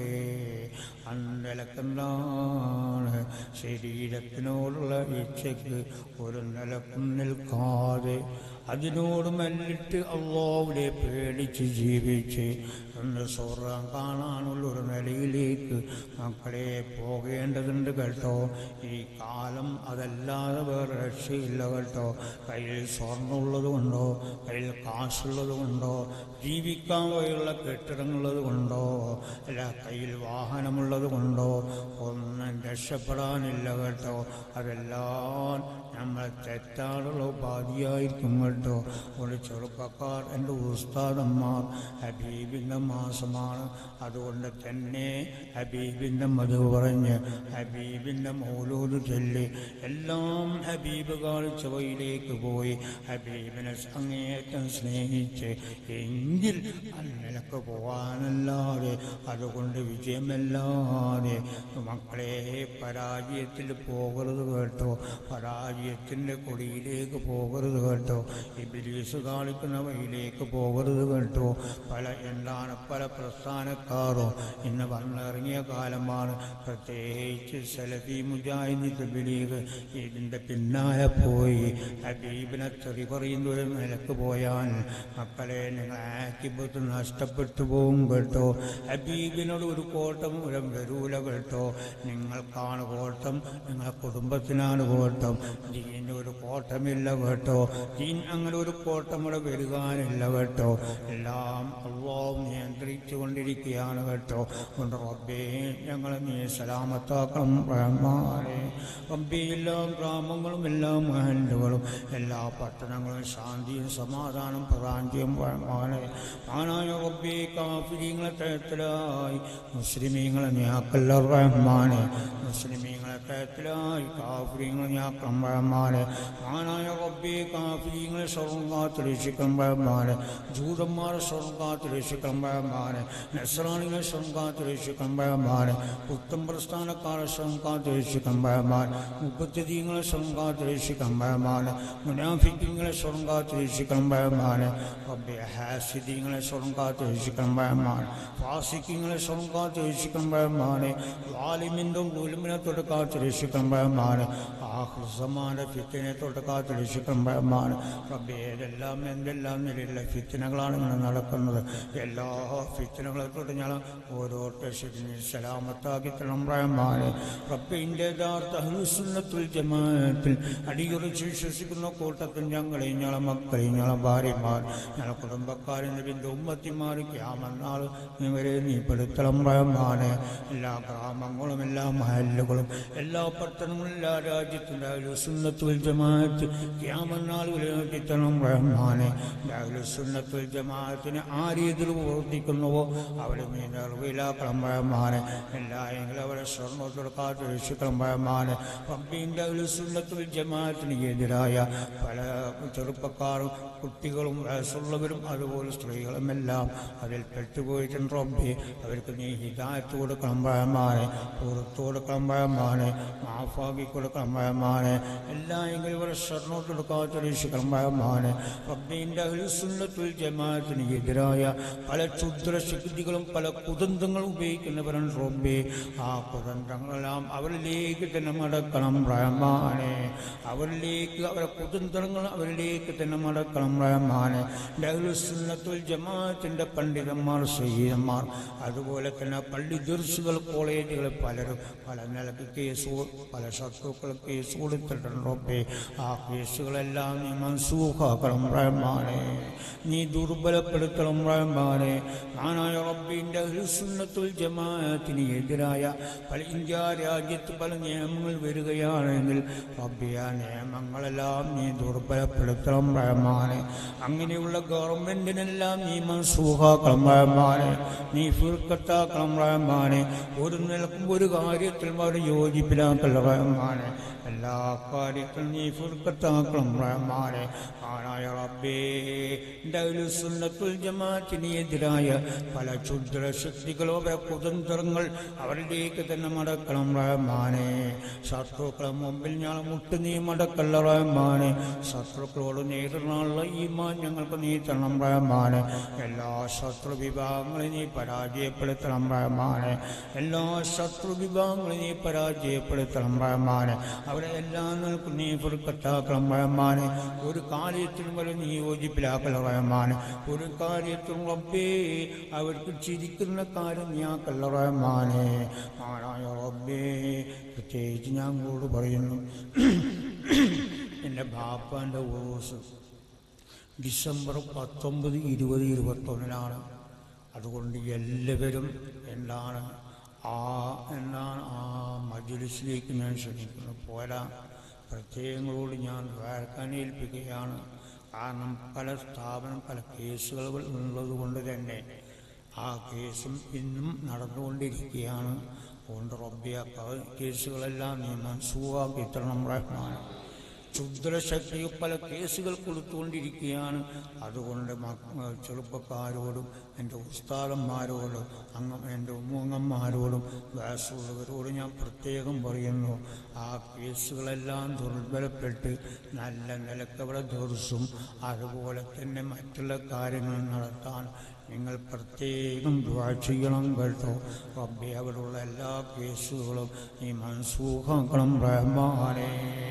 അന്തലക്കെന്താണ് ശരീരത്തിനോടുള്ള ഇച്ഛയ്ക്ക് ഒരു നിലക്കും നിൽക്കാതെ അതിനോട് മല്ലിട്ട് അള്ളാവിലെ പേടിച്ച് ജീവിച്ച് ഒന്ന് സ്വർഗം കാണാനുള്ള ഒരു നിലയിലേക്ക് മക്കളെ പോകേണ്ടതുണ്ട് കേട്ടോ ഈ കാലം അതല്ലാതെ വേറെ രക്ഷയില്ല കേട്ടോ കയ്യിൽ സ്വർണ്ണമുള്ളത് കൊണ്ടോ കയ്യിൽ കാശുള്ളത് കൊണ്ടോ ജീവിക്കാൻ വഴിയുള്ള കെട്ടിടങ്ങളുള്ളത് കൊണ്ടോ അല്ല കയ്യിൽ വാഹനമുള്ളത് കൊണ്ടോ ഒന്നും രക്ഷപ്പെടാനില്ല കേട്ടോ അതെല്ലാം നമ്മളെ തെറ്റാനുള്ള ഉപാധിയായിരിക്കും കേട്ടോ ഒരു ചെറുപ്പക്കാർ എൻ്റെ ഉസ്താദന്മാർ ഹബീബിൻ്റെ മാസമാണ് അതുകൊണ്ട് തന്നെ ഹബീബിൻ്റെ മധു പറഞ്ഞ് ഹബീബിൻ്റെ മൗലൂദ് ചൊല്ലി എല്ലാം ഹബീബ് കാണിച്ച വഴിയിലേക്ക് പോയി ഹബീബിനെ അങ്ങേയറ്റം സ്നേഹിച്ച് എങ്കിൽ അന്നലക്ക് പോകാനല്ലാതെ അതുകൊണ്ട് വിജയമല്ലാതെ മക്കളെ പരാജയത്തിൽ പോകരുത് കേട്ടോ പരാജയത്തിൻ്റെ കൊടിയിലേക്ക് പോകരുത് കേട്ടോ ഇബിലീസ് കാണിക്കുന്ന വഴിയിലേക്ക് പോകരുത് കേട്ടോ പല എന്താണ് പല പ്രസ്ഥാനക്കാരോ ഇന്ന് വന്നിറങ്ങിയ കാലമാണ് പ്രത്യേകിച്ച് സലഫി മുജാഹിദ് തബ്ലീഗ് ഇതിൻ്റെ പിന്നാലെ പോയി ഹബീബിനെ തെറി പറയുന്ന ഒരു നിലക്ക് പോയാൽ മക്കളെ നിങ്ങൾ ആക്കിപ്പത്ത് നഷ്ടപ്പെട്ടു പോകും കേട്ടോ ഹബീബിനോട് ഒരു കോട്ടം ഒരു വരൂല കേട്ടോ നിങ്ങൾക്കാണ് കോട്ടം നിങ്ങളെ കുടുംബത്തിനാണ് കോട്ടം ദീൻ്റെ ഒരു കോട്ടമില്ല കേട്ടോ ദീൻ അങ്ങനെ ഒരു കോട്ടം ഇവിടെ വരുവാനില്ല കേട്ടോ എല്ലാം അള്ളാഹ് നിയന്ത്രിച്ചു കൊണ്ടിരിക്കുകയാണ് കേട്ടോ കൊണ്ട് റബ്ബേ ഞങ്ങളെ നീ സലാമത്താക്കണം റഹ്മാനെ റബ്ബേ എല്ലാ ഗ്രാമങ്ങളും എല്ലാ മഹലുകളും എല്ലാ പട്ടണങ്ങളും ശാന്തിയും സമാധാനം പ്രധാന്യം റഹ്മാനെ ആനായ റബ്ബേ കാഫിരിങ്ങളെ തരത്തിലായി മുസ്ലിമീങ്ങളെ ഞാക്കല്ല റഹ്മാനെ മുസ്ലിമീങ്ങളെ തരത്തിലായി കാഫിരിങ്ങളെ ഞാക്കം റഹ്മാനെ ആനായ റബ്ബേ കാഫിരിങ്ങളെ സ്വർഗാത്ത് രക്ഷിക്കണം റഹ്മാനെ ജൂതന്മാരെ സ്വർഗാത്ത് രക്ഷിക്കണം റഹ്മാനെ നസ്രാണികളെ സ്വർഗാത്ത് രക്ഷിക്കണം റഹ്മാനെ പുത്തൻ പ്രസ്ഥാനക്കാരെ സ്വർഗാത്ത് രക്ഷിക്കണം റഹ്മാൻ മുപ്പത്തിദീങ്ങളെ സ്വർഗാത്ത് രക്ഷിക്കണം റഹ്മാനെ മുനാഫിക്കിങ്ങളെ സ്വർഗാത്ത് രക്ഷിക്കണം റഹ്മാനെ റബ്ബെ ഹാസിദീങ്ങളെ സ്വർഗാത്ത് രക്ഷിക്കണം റഹ്മാൻ ഫാസിക്കിങ്ങളെ സ്വർഗാത്ത് രക്ഷിക്കണം റഹ്മാനെ വാലിമിൻ്റെ ഗുലുമിനെ തൊടുക്കാത്ത് രക്ഷിക്കണം റഹ്മാനെ ആഹ്സമാനെ ഫിത്തിനെ തൊടുക്കാത്ത് രക്ഷിക്കണം റഹ്മാൻ റബ്ബെ ഏതെല്ലാം എന്തെല്ലാം നിലയിലുള്ള ഫിത്തിനകളാണ് ഇങ്ങനെ നടക്കുന്നത് എല്ലാ ഫിത്തിനകളെ തൊട്ട് ഞാൻ ഓരോരുത്തർ ശരി സലാമത്താക്കി തരണം റഹ്മാനെ റബ്ബിൻ്റെ യഥാർത്ഥ അഹ്ലുസുന്നത്തുൽ ജമാഅത്തിൽ അടിയുറച്ച് വിശ്വസിക്കുന്ന കൂട്ടത്തിൽ ഞങ്ങളെ ഞങ്ങളെ മക്കളെ ഞങ്ങളെ ഭാര്യമാർ ഞങ്ങളെ കുടുംബക്കാരെ നബിൻ്റെ ഉമ്മത്തിമാർ ക്യാമന്നാൾ ഇവരെ നീ പെടുത്തണം റഹ്മാനെ എല്ലാ ഗ്രാമങ്ങളും എല്ലാ മഹല്ലുകളും എല്ലാ പട്ടണങ്ങളും എല്ലാ രാജ്യത്തിൻ്റെ അഹ്ലുസുന്നത്തുൽ ജമാഅത്ത് ക്യാമന്നാൾ വിലയിരുത്തണം റഹ്മാനെ അഹ്ലുസുന്നത്തുൽ ജമാഅത്തിന് ആ രീതിയിൽ പ്രവർത്തിക്കുന്നുവോ അവരെ നീ നിർവിലാക്കണം റഹ്മാനെ എല്ലായെങ്കിലും അവരെ സ്വർണ്ണത്തോട് കാത്തു രക്ഷിക്കണം റഹ്മാനെ റബ്ബിൻ്റെ അഹ്ലുസുന്നത്തുൽ ജമാഅത്തിന് എതിരായ പല ചെറുപ്പക്കാരും കുട്ടികളും വയസ്സുള്ളവരും അതുപോലെ സ്ത്രീകളും എല്ലാം അതിൽ പെട്ടുപോയിട്ടുണ്ട് റബ്ബി അവർക്ക് നീ ഹിദായത്ത് കൊടുക്കണം റഹ്മാനെ പുറത്തു കൊടുക്കണം റഹ്മാനെ മാഫാക്കി കൊടുക്കണം റഹ്മാനെ എല്ലായെങ്കിലും ഇവരെ സ്വർണ്ണത്തോട് കാത്തു രക്ഷിക്കണം റഹ്മാനെ റബ്ബിൻ്റെ അഹ്ലുസുന്നത്തുൽ ജമാഅത്തിന് എതിരായ പല ക്ഷുദ്രശക്തികളും പല കുതന്ത്രങ്ങളും ഉപയോഗിക്കുന്നവരാണ് റബ്ബി ആ കുതന്ത്രങ്ങളെല്ലാം അവരിലേക്ക് തന്നെ മടക്കണം റഹ്മാനെ അവരിലേക്ക് അവരെ കുതന്ത്രങ്ങൾ അവരിലേക്ക് തന്നെ മടക്കണം റഹ്മാനെ ഡഹ്ലുസുന്നത്തുൽ ജമാഅത്തിൻ്റെ പണ്ഡിതന്മാർ സയ്യിദന്മാർ അതുപോലെ തന്നെ പള്ളി ദർസുകൾ കോളേജുകൾ പലരും പല നിലക്ക് കേസ് കൊ- പല ശത്രുക്കൾ കേസ് കൊടുത്തിട്ടുണ്ട് റബ്ബേ ആ കേസുകളെ കേസുകളെല്ലാം നീ മൻസൂഖാക്കണം റഹ്മാനെ നീ ദുർബലപ്പെടുത്തണം റഹ്മാനെ മാനായ റബ്ബിൻ്റെ സുന്നത്തുൽ ജമാഅത്തിന് എതിരായ പല ഇന്ത്യ രാജ്യത്ത് പല നിയമങ്ങൾ വരികയാണെങ്കിൽ റബ്ബിയ നിയമങ്ങളെല്ലാം നീ ദുർബലപ്പെടുത്തണം റഹ്മാനെ അങ്ങനെയുള്ള ഗവൺമെന്റിനെല്ലാം നീ മൻസൂഖാക്കണം റഹ്മാനെ നീ ഫിർക്കത്താക്കണം റഹ്മാനെ ഒരു നിലക്കും ഒരു കാര്യത്തിലും അവർ യോജിപ്പിലാക്കൽ റഹ്മാനെ എല്ലാ കാര്യത്തിലും നീ ഫുർക്കത്താക്കണം റഹ്മാനെ ആനായ റബ്ബേ സുന്നത്തുൽ ജമാഅത്തിന് എതിരായ പല ക്ഷുദ്ര ശക്തികളോ കുതന്ത്രങ്ങൾ അവരിലേക്ക് തന്നെ മടക്കണം റഹ്മാനെ ശത്രുക്കളെ മുമ്പിൽ ഞാൻ മുട്ട് നീ മടക്കല്ല റഹ്മാനെ ശത്രുക്കളോട് നേരിടാനുള്ള ഈമാൻ ഞങ്ങൾക്ക് നീ തരണം റഹ്മാനെ എല്ലാ ശത്രു വിഭാഗങ്ങളെ നീ പരാജയപ്പെടുത്തണം റഹ്മാനെ എല്ലാ ശത്രു വിഭാഗങ്ങളെ നീ പരാജയപ്പെടുത്തണം റഹ്മാനെ അവരെ എല്ലാം നിനക്ക് നീ ഫുർക്കത്താക്കണം റഹ്മാനെ ഒരു കാര്യത്തിലും വരെ നീ യോജിപ്പിലാക്കല റഹ്മാനെ ഒരു കാര്യത്തിലും റബ്ബേ അവർക്ക് ചിരിക്കുന്ന കാര്യം നീ ആക്കല്ല റഹ്മാനെ ആണായ റബ്ബേ പ്രത്യേകിച്ച് ഞാൻ കൂട് പറയുന്നു എൻ്റെ ബാപ്പാൻ്റെ ഓസ് ഡിസംബർ പത്തൊമ്പത് ഇരുപത് ഇരുപത്തൊന്നിനാണ് അതുകൊണ്ട് എല്ലാവരും എന്താണ് ആ എന്താണ് ആ മജുലിസിലേക്ക് ഞാൻ ക്ഷണിക്കുന്നു പോരാ പ്രത്യേകങ്ങളോട് ഞാൻ വേർക്കാൻ ഏൽപ്പിക്കുകയാണ് കാരണം പല സ്ഥാപനം പല കേസുകൾ ഉള്ളത് കൊണ്ട് തന്നെ ആ കേസും ഇന്നും നടന്നുകൊണ്ടിരിക്കുകയാണ് അതുകൊണ്ട് റബ്ബിയ കേസുകളെല്ലാം നീ മനസ്സുവാക്കി തരണം റഹ്മാൻ ക്ഷുദ്രശക്തി പല കേസുകൾ കൊടുത്തുകൊണ്ടിരിക്കുകയാണ് അതുകൊണ്ട് മക്ക- ചെറുപ്പക്കാരോടും എൻ്റെ ഉസ്താദന്മാരോടും അങ്ങ എൻ്റെ ഉമ്മങ്ങന്മാരോടും വയസ്സുള്ളവരോടും ഞാൻ പ്രത്യേകം പറയുന്നു ആ കേസുകളെല്ലാം ദുർബലപ്പെട്ട് നല്ല നിലക്കവിടെ ദുർസും അതുപോലെ തന്നെ മറ്റുള്ള കാര്യങ്ങൾ നടത്താൻ നിങ്ങൾ പ്രത്യേകം ദുആ ചെയ്യണം കേട്ടോ റബ്ബെ അവിടെയുള്ള എല്ലാ കേസുകളും നീ മനസ്സൂഹാക്കണം റഹ്മാനെ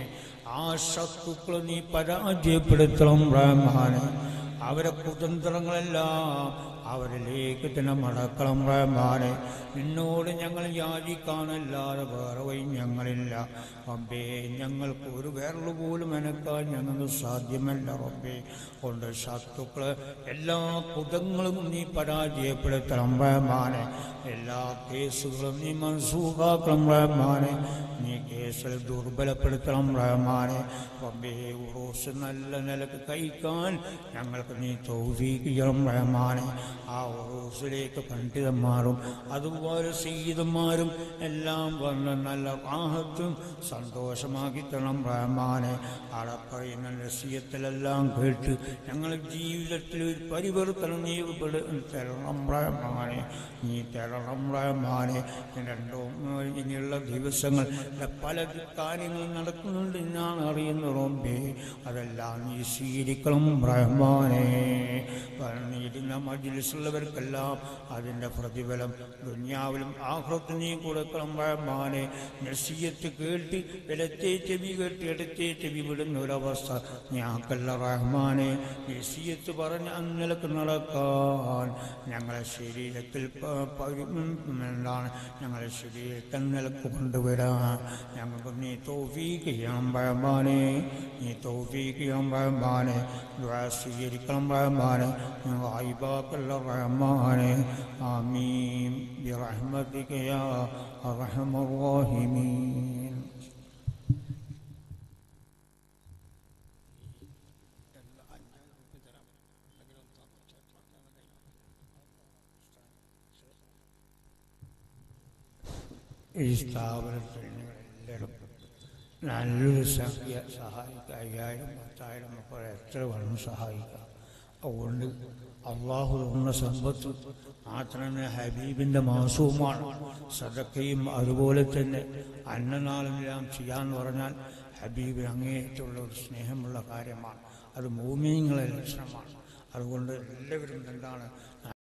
ആ ശത്രുക്കളെ നീ പരാജയപ്പെടുത്തണം റഹ്മാനെ അവരെ കുതന്ത്രങ്ങളെല്ലാം അവരിലേക്ക് തന്നെ മടക്കണം റഹ്മാനെ നിന്നോട് ഞങ്ങൾ യാചിക്കാനല്ലാതെ വേറെ വഴി ഞങ്ങളില്ല റബ്ബേ ഞങ്ങൾക്ക് ഒരു വേറൊരു പോലും എനക്കാൻ ഞങ്ങൾക്ക് സാധ്യമല്ല റബ്ബേ കൊണ്ട് ശത്രുക്കളെ എല്ലാ കുതങ്ങളും നീ പരാജയപ്പെടുത്തണം റഹ്മാനെ എല്ലാ കേസുകളും നീ മനസ്സൂഹാക്കണം റഹ്മാനെ നീ കേസിൽ ദുർബലപ്പെടുത്തണം റഹ്മാനെ റബ്ബേ ഉറൂസ് നല്ല നിലക്ക് കഴിക്കാൻ ഞങ്ങൾക്ക് നീ തൗഫീഖിക്കണം റഹ്മാനെ ആ ഉറൂസിലേക്ക് പണ്ഡിതന്മാരും അതുപോലെ സീതന്മാരും എല്ലാം വന്ന് നല്ല റാഹത്തും സന്തോഷമാക്കി തരണം റഹ്മാനെ അവിടെ പറയുന്ന ലക്ഷ്യത്തിലെല്ലാം കേട്ട് ഞങ്ങൾ ജീവിതത്തിൽ ഒരു പരിവർത്തനം നീ ഇവിടെ തരണം റഹ്മാനെ നീ തരണം റഹ്മാനെ രണ്ടോ ഇനിയുള്ള ദിവസങ്ങൾ പല കാര്യങ്ങൾ നടക്കുന്നുണ്ട് ഞാൻ അറിയുന്നു റോംബേ അതെല്ലാം നീ സ്വീകരിക്കണം റഹ്മാനെ പറഞ്ഞിരുന്ന മജിലിസുള്ളവർക്കെല്ലാം അതിൻ്റെ പ്രതിഫലം ദുന്യാവിലും ആഹ്ലത്ത് നീ കൊടുക്കണം റഹ്മാനെ നസീയത്ത് കേട്ട് ഇടത്തെ ചെവി കേട്ട് ഇടത്തെ ചെവി വിടുന്ന ഒരവസ്ഥ ഞാക്കല്ല റഹ്മാനെ നസീയത്ത് പറഞ്ഞ് അന്നിലക്ക് നടക്കാൻ ഞങ്ങളെ ശരീരത്തിൽ പ- പ- ഉം എന്താണ് ഞങ്ങളെ ശരീരത്തിൽ നിലക്ക് കൊണ്ടുവരാൻ ഞങ്ങൾക്ക് നീ തോഫീക്ക് ചെയ്യണം റഹ്മാനെ നീ തോഫീക്ക് ചെയ്യണം റഹ്മാനെ ദുആ സ്വീകരിക്കണം റഹ്മാനെ ഞങ്ങൾ ആയിബാക്കല്ല റഹ്മാനെ ആമീൻ برحمتك يا أرحم الراحمين ഈ സ്ഥാപനത്തിൽ നിങ്ങളെല്ലാവരും നല്ലൊരു സംഖ്യ സഹായിക്കുക അയ്യായിരം പത്തായിരം മുപ്പത് എത്ര വേണം സഹായിക്കാം അതുകൊണ്ട് അള്ളാഹു തന്ന സമ്പത്ത് മാത്രമേ ഹബീബിൻ്റെ മാസവുമാണ് സദക്കയും അതുപോലെ തന്നെ അന്നനാളെല്ലാം ചെയ്യാന്ന് പറഞ്ഞാൽ ഹബീബിന് അങ്ങേയറ്റുള്ള ഒരു സ്നേഹമുള്ള കാര്യമാണ് അത് മോമിയങ്ങളെ ലക്ഷണമാണ് അതുകൊണ്ട് എല്ലാവരും എന്താണ്